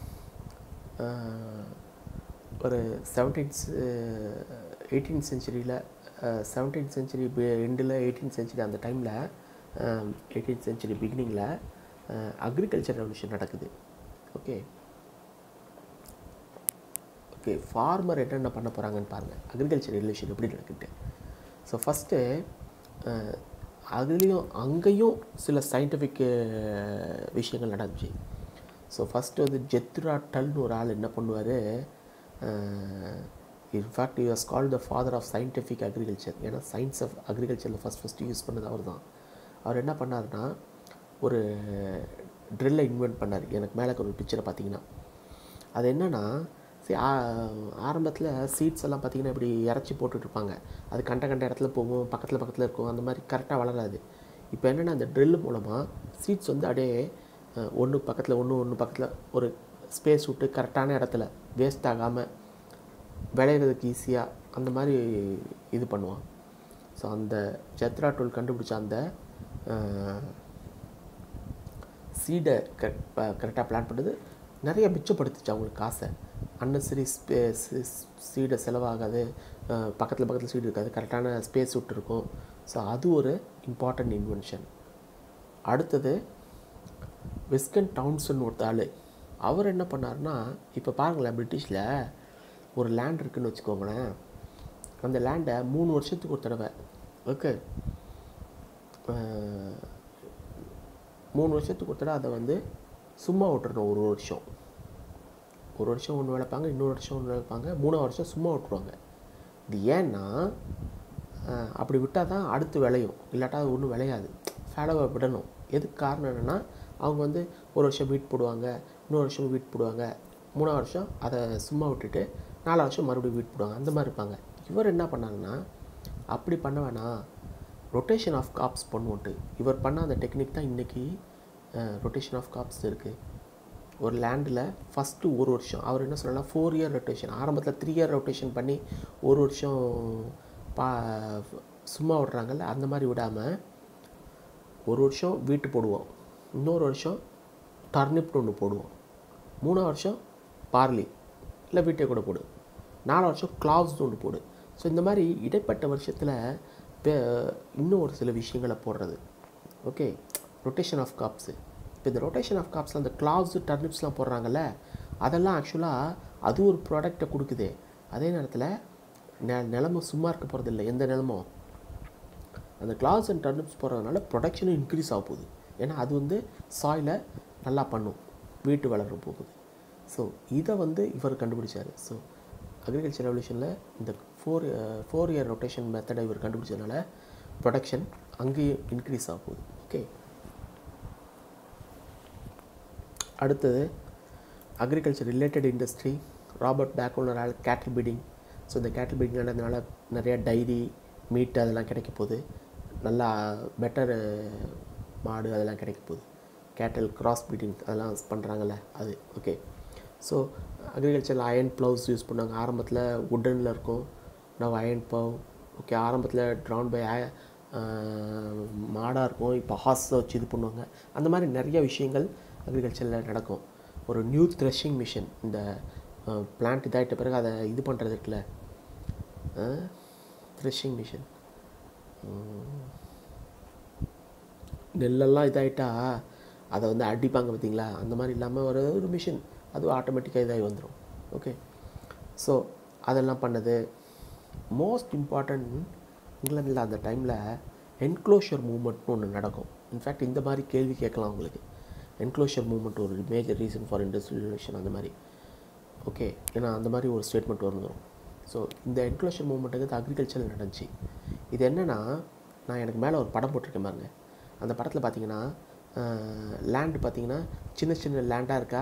ஒரு செவன்டீன்த் எயிட்டீன் செஞ்சுரியில் செவன்டீன் செஞ்சுரி எண்டில் எயிட்டீன் செஞ்சுரி அந்த டைமில் எயிட்டீன் செஞ்சுரி பிகினிங்கில் அக்ரிகல்ச்சர் ரெவல்யூஷன் நடக்குது ஓகே ஓகே ஃபார்மர் என்னென்ன பண்ண போகிறாங்கன்னு பாருங்கள் அக்ரிகல்ச்சர் ரெவல்யூஷன் எப்படி நடக்குது ஸோ ஃபஸ்ட்டு அதுலேயும் அங்கேயும் சில சயின்டிஃபிக் விஷயங்கள் நடந்துச்சு ஸோ ஃபஸ்ட்டு வந்து ஜெத்ரா டல்னு ஒரு ஆள் என்ன பண்ணுவார் in fact you was called the father of scientific agriculture ஏன்னா சயின்ஸ் ஆஃப் அக்ரிகல்ச்சரில் ஃபஸ்ட் ஃபஸ்ட்டு யூஸ் பண்ணது அவர் தான் அவர் என்ன பண்ணாருன்னா ஒரு ட்ரில்லை இன்வென்ட் பண்ணார் எனக்கு மேலே ஒரு பிக்சரை பார்த்தீங்கன்னா அது என்னென்னா சரி ஆரம்பத்தில் சீட்ஸ் எல்லாம் பார்த்தீங்கன்னா இப்படி இறச்சி போட்டுட்ருப்பாங்க அது கண்ட கண்ட இடத்துல போகும் பக்கத்தில் பக்கத்தில் இருக்கும் அந்த மாதிரி கரெக்டாக வளராது இப்போ என்னென்னா அந்த ட்ரில் மூலமாக சீட்ஸ் வந்து அப்படியே ஒன்று பக்கத்தில் ஒன்று ஒன்று பக்கத்தில் ஒரு ஸ்பேஸ் விட்டு கரெக்டான இடத்துல வேஸ்ட் ஆகாமல் விளையிறதுக்கு ஈஸியாக அந்த மாதிரி இது பண்ணுவான் ஸோ அந்த ஜத்ரா டூல் கண்டுபிடிச்ச அந்த சீடை கரெக்ட் கரெக்டாக பிளான் பண்ணது நிறைய மிச்சப்படுத்துச்சு அவங்களுக்கு காசை அன்னசரி ஸ்பேஸ் சீடை செலவாகாது பக்கத்தில் பக்கத்தில் சீடு இருக்காது கரெக்டான ஸ்பேஸ் விட்டுருக்கும் ஸோ அது ஒரு இம்பார்ட்டண்ட் இன்வென்ஷன் அடுத்தது விஸ்கன் டவுன்சன் ஒருத்த ஆள் அவர் என்ன பண்ணாருன்னா இப்போ பாருங்களேன் பிரிட்டிஷில் ஒரு லேண்ட் இருக்குதுன்னு வச்சுக்கோங்களேன் அந்த லேண்டை மூணு வருஷத்துக்கு ஒரு தடவை ஓகே மூணு வருஷத்துக்கு ஒரு தடவை அதை வந்து சும்மா விட்டுறணும் ஒரு வருஷம் ஒரு வருஷம் ஒன்று விளைப்பாங்க இன்னொரு வருஷம் ஒன்று விளைப்பாங்க மூணாவது வருஷம் சும்மா விட்ருவாங்க இது ஏன்னா அப்படி விட்டால் தான் அடுத்து விளையும் இல்லாட்டா அது ஒன்றும் விளையாது ஃபேலோவை விடணும் எதுக்கு காரணம் என்னென்னா அவங்க வந்து ஒரு வருஷம் வீட் போடுவாங்க இன்னொரு வருஷம் வீட் போடுவாங்க மூணாவது வருஷம் அதை சும்மா விட்டுட்டு நாலு வருஷம் மறுபடியும் வீட் போடுவாங்க அந்த மாதிரி இருப்பாங்க இவர் என்ன பண்ணாங்கன்னா அப்படி பண்ண வேணாம் ரொட்டேஷன் ஆஃப் காப்ஸ் பண்ணுவோன்ட்டு இவர் பண்ண அந்த டெக்னிக் தான் இன்றைக்கி ரொட்டேஷன் ஆஃப் காப்ஸ் இருக்குது ஒரு லேண்டில் ஃபஸ்ட்டு ஒரு வருஷம் அவர் என்ன சொல்லலாம் ஃபோர் இயர் ரொட்டேஷன் ஆரம்பத்தில் த்ரீ இயர் ரொட்டேஷன் பண்ணி ஒரு வருஷம் பா சும்மா விடுறாங்கல்ல அந்த மாதிரி விடாமல் ஒரு வருஷம் வீட்டு போடுவோம் இன்னொரு வருஷம் டர்னிப்னு ஒன்று போடுவோம் மூணாவது வருஷம் பார்லி இல்லை வீட்டை கூட போடு நாலு வருஷம் கிளாவ்ஸ்னு ஒன்று போடு ஸோ இந்த மாதிரி இடைப்பட்ட வருஷத்தில் இன்னும் ஒரு சில விஷயங்களை போடுறது ஓகே ரொட்டேஷன் ஆஃப் காப்ஸு இப்போ இந்த ரொட்டேஷன் ஆஃப் காப்ஸில் அந்த கிளாவ்ஸு டர்னிப்ஸ்லாம் போடுறாங்கல்ல அதெல்லாம் ஆக்சுவலாக அது ஒரு ப்ராடக்டை கொடுக்குது அதே நேரத்தில் நெ நிலம சும்மா இருக்க போகிறது இல்லை எந்த நிலமும் அந்த கிளாவ்ஸ் அண்ட் டர்னிப்ஸ் போடுறதுனால ப்ரொடக்ஷனும் இன்க்ரீஸ் ஆக போகுது ஏன்னா அது வந்து சாயிலை நல்லா பண்ணும் வீட்டு வளர போகுது ஸோ இதை வந்து இவர் கண்டுபிடிச்சார் ஸோ அக்ரிகல்ச்சர் ரெவல்யூஷனில் இந்த ஃபோர் ஃபோர் இயர் ரொட்டேஷன் மெத்தடை இவர் கண்டுபிடிச்சதுனால ப்ரொடக்ஷன் அங்கேயும் இன்க்ரீஸ் ஆக போகுது ஓகே அடுத்தது அக்ரிகல்ச்சர் ரிலேட்டட் இண்டஸ்ட்ரி ராபர்ட் பேக்கோனர் ஆள் கேட்டில் பீடிங் ஸோ இந்த கேட்டில் பீடிங் நடந்ததுனால நிறையா டைரி மீட் அதெல்லாம் கிடைக்க போகுது நல்லா பெட்டர் மாடு அதெல்லாம் கிடைக்க போகுது கேட்டல் கிராஸ் பீடிங் அதெல்லாம் பண்ணுறாங்கல்ல அது ஓகே ஸோ அக்ரிகல்ச்சரில் அயன் ப்ளவுஸ் யூஸ் பண்ணாங்க ஆரம்பத்தில் உட்டனில் இருக்கும் நான் அயன் ப்ளவ் ஓகே ஆரம்பத்தில் ட்ரான் பை மாடாக இருக்கும் இப்போ ஹார்ஸை வச்சு இது பண்ணுவாங்க அந்த மாதிரி நிறைய விஷயங்கள் அக்ரிகல்ச்சரில் நடக்கும் ஒரு நியூ த்ரெஷிங் மிஷின் இந்த பிளான்ட் இதாகிட்ட பிறகு அதை இது பண்ணுறது இருக்குல்ல த்ரெஷிங் மிஷின் நெல்லெல்லாம் இதாகிட்டா அதை வந்து அடிப்பாங்க பார்த்தீங்களா அந்த மாதிரி இல்லாமல் ஒரு ஒரு மிஷின் அதுவும் ஆட்டோமேட்டிக்காக இதாகி வந்துடும் ஓகே ஸோ அதெல்லாம் பண்ணது மோஸ்ட் இம்பார்ட்டண்ட் இங்கிலாந்தில் அந்த டைமில் என்க்ளோஷர் மூமெண்ட்னு ஒன்று நடக்கும் இன்ஃபேக்ட் இந்த மாதிரி கேள்வி கேட்கலாம் உங்களுக்கு என்க்ளோஷர் மூமெண்ட் ஒரு மேஜர் ரீசன் ஃபார் இண்டஸ்ட்ரியலைசேஷன் அந்த மாதிரி ஓகே ஏன்னா அந்த மாதிரி ஒரு ஸ்டேட்மெண்ட் வந்துடும் ஸோ இந்த என்க்ளோஷர் மூமெண்ட்டுக்கு அக்ரிகல்ச்சரில் நடந்துச்சு இது என்னென்னா நான் எனக்கு மேலே ஒரு படம் போட்டிருக்கேன் பாருங்க அந்த படத்தில் பார்த்தீங்கன்னா லேண்டு பார்த்தீங்கன்னா சின்ன சின்ன லேண்டாக இருக்கா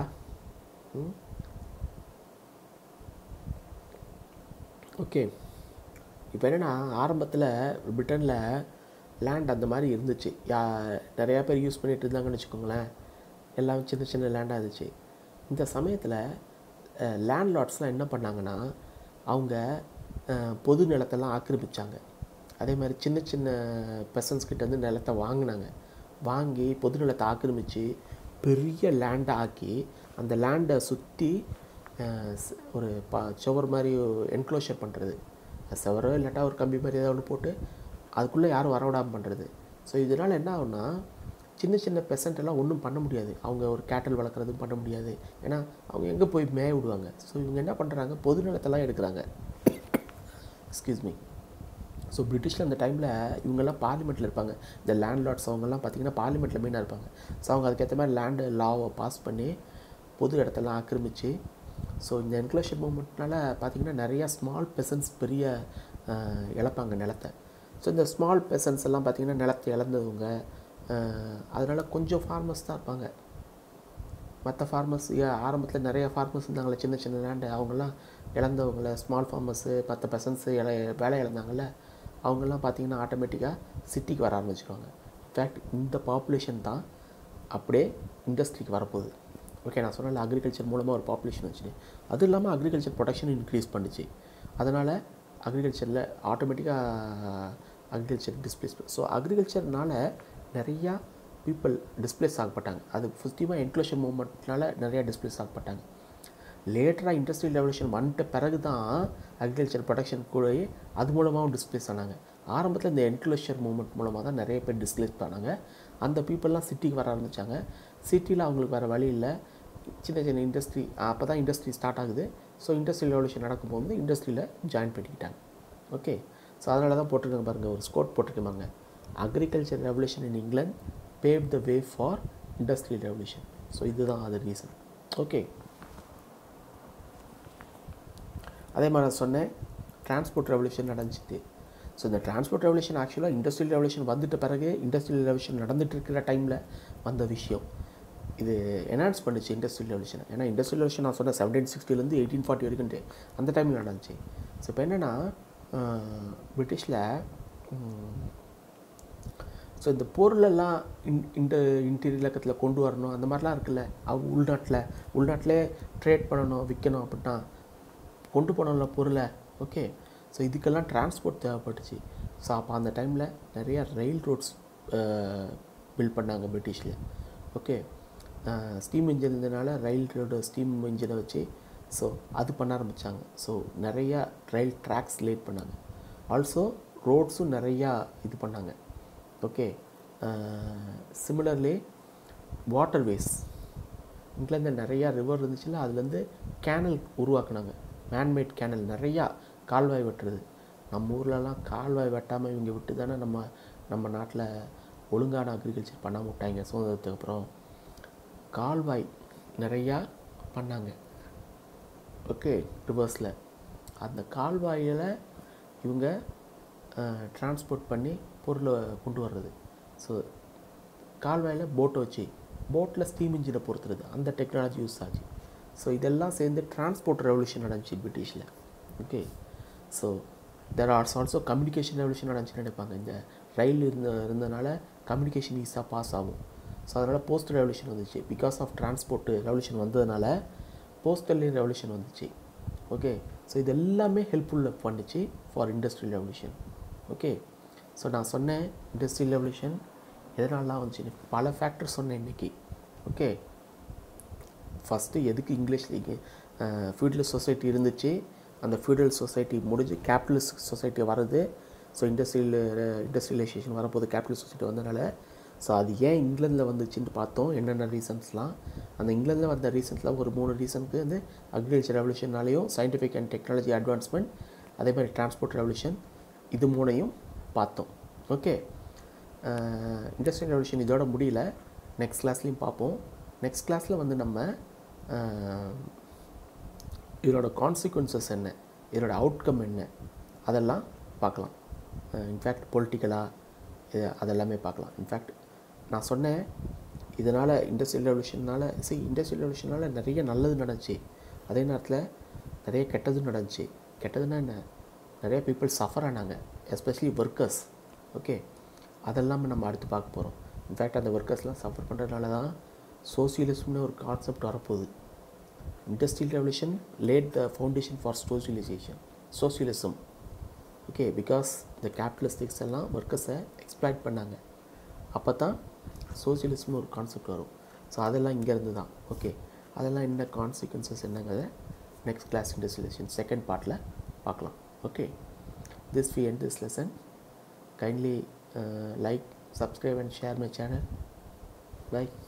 ஓகே இப்போ என்னென்னா ஆரம்பத்தில் பிரிட்டனில் லேண்ட் அந்த மாதிரி இருந்துச்சு யா நிறையா பேர் யூஸ் பண்ணிகிட்டு இருந்தாங்கன்னு வச்சுக்கோங்களேன் எல்லாம் சின்ன சின்ன லேண்டாக இருந்துச்சு இந்த சமயத்தில் லேண்ட் லாட்ஸ்லாம் என்ன பண்ணாங்கன்னா அவங்க பொது நிலத்தெல்லாம் ஆக்கிரமித்தாங்க அதே மாதிரி சின்ன சின்ன பெர்சன்ஸ் கிட்டேருந்து நிலத்தை வாங்கினாங்க வாங்கி பொது நிலத்தை ஆக்கிரமித்து பெரிய லேண்டை ஆக்கி அந்த லேண்டை சுற்றி ஒரு பா சுவர் மாதிரி என்க்ளோஷர் பண்ணுறது சுவரோ இல்லாட்டா ஒரு கம்பி மாதிரி ஏதாவது ஒன்று போட்டு அதுக்குள்ளே யாரும் வரவிடாமல் பண்ணுறது ஸோ இதனால் என்ன ஆகும்னா சின்ன சின்ன பெசன்ட் எல்லாம் ஒன்றும் பண்ண முடியாது அவங்க ஒரு கேட்டல் வளர்க்குறதும் பண்ண முடியாது ஏன்னா அவங்க எங்கே போய் மேய விடுவாங்க ஸோ இவங்க என்ன பண்ணுறாங்க பொது நிலத்தெல்லாம் எடுக்கிறாங்க எக்ஸ்கியூஸ் மீ ஸோ பிரிட்டிஷில் அந்த டைமில் இவங்கெல்லாம் பார்லிமெண்ட்டில் இருப்பாங்க இந்த லேண்ட்லார்ட்ஸ் அவங்கெல்லாம் பார்த்தீங்கன்னா பார்லிமெண்ட்டில் மெயினாக இருப்பாங்க ஸோ அவங்க அதுக்கேற்ற மாதிரி லேண்டு லாவை பாஸ் பண்ணி பொது இடத்தெல்லாம் ஆக்கிரமித்து ஸோ இந்த என்க்ளோஷர் மூமெண்ட்னால பார்த்தீங்கன்னா நிறையா ஸ்மால் பெசன்ஸ் பெரிய அஹ், இழப்பாங்க நிலத்தை ஸோ இந்த ஸ்மால் பெசன்ஸ் எல்லாம் பார்த்தீங்கன்னா நிலத்தை இழந்தவங்க அதனால் கொஞ்சம் ஃபார்மர்ஸ் தான் இருப்பாங்க மற்ற ஃபார்மர்ஸ் ஆரம்பத்தில் நிறைய ஃபார்மர்ஸ் இருந்தாங்களே சின்ன சின்ன லேண்டு அவங்கெல்லாம் இழந்தவங்கள ஸ்மால் ஃபார்மர்ஸு மற்ற பெசன்ஸு இல வேலை இழந்தாங்கல்ல அவங்கெல்லாம் பார்த்தீங்கன்னா ஆட்டோமேட்டிக்காக சிட்டிக்கு வர ஆரம்பிச்சிருவாங்க இன்ஃபேக்ட் இந்த பாப்புலேஷன் தான் அப்படியே இண்டஸ்ட்ரிக்கு வரப்போகுது ஓகே நான் சொன்னல அக்ரிகல்ச்சர் மூலமாக ஒரு பாப்புலேஷன் வச்சுட்டு அது இல்லாமல் அக்ரிகல்ச்சர் ப்ரொடக்ஷன் இன்க்ரீஸ் பண்ணுச்சு அதனால் அக்ரிகல்ச்சரில் ஆட்டோமேட்டிக்காக அக்ரிகல்ச்சர் டிஸ்பிளேஸ் ஸோ அக்ரிகல்ச்சர்னால நிறையா பீப்புள் டிஸ்பிளேஸ் ஆகப்பட்டாங்க அது ஃபஸ்ட்டிமாக என்க்ளோஷன் மூமெண்ட்னால நிறையா டிஸ்பிளேஸ் ஆகப்பட்டாங்க லேட்டராக இண்டஸ்ட்ரியல் ரெவல்யூஷன் வந்துட்ட பிறகு தான் அக்ரிகல்ச்சர் ப்ரொடக்ஷன் கூட அது மூலமாகவும் டிஸ்பிளேஸ் ஆனாங்க ஆரம்பத்தில் இந்த என்க்ளோஷர் மூமெண்ட் மூலமாக தான் நிறைய பேர் டிஸ்பிளேஸ் பண்ணாங்க அந்த பீப்புளெலாம் சிட்டிக்கு வர ஆரம்பித்தாங்க சிட்டியில் அவங்களுக்கு வேறு வழி இல்லை சின்ன சின்ன இண்டஸ்ட்ரி அப்போ தான் இண்டஸ்ட்ரி ஸ்டார்ட் ஆகுது ஸோ இண்டஸ்ட்ரியல் ரெவல்யூஷன் நடக்கும்போது இண்டஸ்ட்ரியில் ஜாயின் பண்ணிக்கிட்டாங்க ஓகே ஸோ அதனால தான் போட்டிருக்காங்க பாருங்கள் ஒரு ஸ்கோட் போட்டிருக்காங்க agriculture revolution in England pave the way for industrial revolution so இதுதான் அது ரீசன் ஓகே அதே மாதிரி நான் சொன்னேன் டிரான்ஸ்போர்ட் ரெவல்யூஷன் நடந்துச்சு ஸோ இந்த டிரான்ஸ்போர்ட் ரெவல்யூஷன் ஆக்சுவலாக இண்டஸ்ட்ரியல் ரெவல்யூஷன் வந்துட்ட பிறகு இண்டஸ்ட்ரியல் ரெவல்யூஷன் நடந்துட்டு இருக்கிற டைமில் வந்த விஷயம் இது என்ஹான்ஸ் பண்ணுச்சு இண்டஸ்ட்ரியல் ரெவல்யூஷன் ஏன்னா இண்டஸ்ட்ரியல் ரெவல்யூஷன் நான் சொன்னேன் செவன்டீன் சிக்ஸ்டிலேருந்து எயிட்டீன் ஃபார்ட்டி வரைக்கும் அந்த டைமில் நடந்துச்சு ஸோ இப்போ என்னென்னா பிரிட்டிஷில் ஸோ இந்த பொருளெல்லாம் இன் இந்த இன்டீரியர் இலக்கத்தில் கொண்டு வரணும் அந்த மாதிரிலாம் இருக்குல்ல அவங்க உள்நாட்டில் உள்நாட்டிலே ட்ரேட் பண்ணணும் விற்கணும் அப்படின்னா கொண்டு போனோம்ல பொருளை ஓகே ஸோ இதுக்கெல்லாம் டிரான்ஸ்போர்ட் தேவைப்பட்டுச்சு ஸோ அப்போ அந்த டைமில் நிறையா ரயில் ரோட்ஸ் பில்ட் பண்ணாங்க பிரிட்டிஷில் ஓகே ஸ்டீம் இன்ஜின் இருந்ததுனால ரயில் ரோடு ஸ்டீம் இன்ஜினை வச்சு ஸோ அது பண்ண ஆரம்பித்தாங்க ஸோ நிறையா ரயில் ட்ராக்ஸ் லேட் பண்ணாங்க ஆல்சோ ரோட்ஸும் நிறையா இது பண்ணாங்க ஓகே சிமிலர்லி வாட்டர்வேஸ் இங்கிலாந்து நிறையா ரிவர் இருந்துச்சுல அதுலேருந்து கேனல் உருவாக்குனாங்க மேன்மேட் கேனல் நிறையா கால்வாய் வெட்டுறது நம்ம ஊர்லலாம் கால்வாய் வெட்டாமல் இவங்க விட்டு தானே நம்ம நம்ம நாட்டில் ஒழுங்கான அக்ரிகல்ச்சர் பண்ணாம விட்டாங்க சுதந்திரத்துக்கு அப்புறம் கால்வாய் நிறையா பண்ணாங்க ஓகே ரிவர்ஸில் அந்த கால்வாயில் இவங்க டிரான்ஸ்போர்ட் பண்ணி பொருளை கொண்டு வர்றது ஸோ கால்வாயில் போட்டை வச்சு போட்டில் ஸ்டீம் இன்ஜினை பொறுத்துறது அந்த டெக்னாலஜி யூஸ் ஆச்சு ஸோ இதெல்லாம் சேர்ந்து டிரான்ஸ்போர்ட் ரெவல்யூஷன் நடந்துச்சு பிரிட்டிஷில் okay so there are also communication revolution நடந்துச்சுன்னு நினைப்பாங்க இந்த ரயில் இருந்த இருந்தனால கம்யூனிகேஷன் ஈஸியாக பாஸ் ஆகும் ஸோ அதனால் போஸ்ட் ரெவல்யூஷன் வந்துச்சு பிகாஸ் ஆஃப் டிரான்ஸ்போர்ட் ரெவல்யூஷன் வந்ததுனால போஸ்டல் ரெவல்யூஷன் வந்துச்சு ஓகே ஸோ இது எல்லாமே ஹெல்ப்ஃபுல் பண்ணுச்சு for industrial revolution okay so நான் சொன்னேன் இண்டஸ்ட்ரியல் ரெவல்யூஷன் எதனாலலாம் வந்துச்சு பல ஃபேக்டர் சொன்னேன் இன்றைக்கி ஓகே ஃபஸ்ட்டு எதுக்கு இங்கிலீஷ் லீக் ஃபியூடல் சொசைட்டி இருந்துச்சு அந்த ஃபியூடல் சொசைட்டி முடிஞ்சு கேபிட்டலிஸ்ட் சொசைட்டி வருது ஸோ இண்டஸ்ட்ரியல் இண்டஸ்ட்ரியலைசேஷன் வரும்போது கேபிட்டல் சொசைட்டி வந்தனால ஸோ அது ஏன் இங்கிலாந்தில் வந்துச்சுன்னு பார்த்தோம் என்னென்ன ரீசன்ஸ்லாம் அந்த இங்கிலாந்தில் வந்த ரீசன்ஸில் ஒரு மூணு ரீசனுக்கு வந்து அக்ரிகல்ச்சர் ரெவல்யூஷனாலேயும் சயின்டிஃபிக் அண்ட் டெக்னாலஜி அட்வான்ஸ்மெண்ட் அதே மாதிரி டிரான்ஸ்போர்ட் ரெவல்யூஷன் இது மூணையும் பார்த்தோம் ஓகே இண்டஸ்ட்ரியல் ரெவல்யூஷன் இதோட முடியல நெக்ஸ்ட் கிளாஸ்லேயும் பார்ப்போம் நெக்ஸ்ட் கிளாஸில் வந்து நம்ம இதோட கான்சிக்வன்சஸ் என்ன இதோட அவுட்கம் என்ன அதெல்லாம் பார்க்கலாம் இன்ஃபேக்ட் பொலிட்டிக்கலாக இது அதெல்லாமே பார்க்கலாம் இன்ஃபேக்ட் நான் சொன்னேன் இதனால் இண்டஸ்ட்ரியல் ரெவல்யூஷனால் சரி இண்டஸ்ட்ரியல் ரெவல்யூஷனால் நிறைய நல்லது நடந்துச்சு அதே நேரத்தில் நிறைய கெட்டதும் நடந்துச்சு கெட்டதுன்னா என்ன நிறைய பீப்புள் சஃபர் ஆனாங்க எஸ்பெஷலி ஒர்க்கர்ஸ் ஓகே அதெல்லாமே நம்ம அடுத்து பார்க்க போகிறோம் இன்ஃபேக்ட் அந்த ஒர்க்கர்ஸ்லாம் சஃபர் பண்ணுறதுனால தான் சோசியலிசம்னு ஒரு கான்செப்ட் வரப்போகுது industrial revolution laid the foundation for socialisation socialism okay because இந்த கேபிட்டலிஸ்டிக்ஸ் எல்லாம் ஒர்க்கர்ஸை எக்ஸ்ப்ளாய்ட் பண்ணாங்க அப்போ தான் சோசியலிசம்னு ஒரு கான்செப்ட் வரும் ஸோ அதெல்லாம் இங்கேருந்து தான் ஓகே அதெல்லாம் என்ன கான்சிக்வன்சஸ் என்னங்கிறத நெக்ஸ்ட் கிளாஸ் இண்டஸ்ட்ரியலைசேஷன் செகண்ட் பார்ட்டில் பார்க்கலாம் okay this we end this lesson kindly like subscribe and share my channel by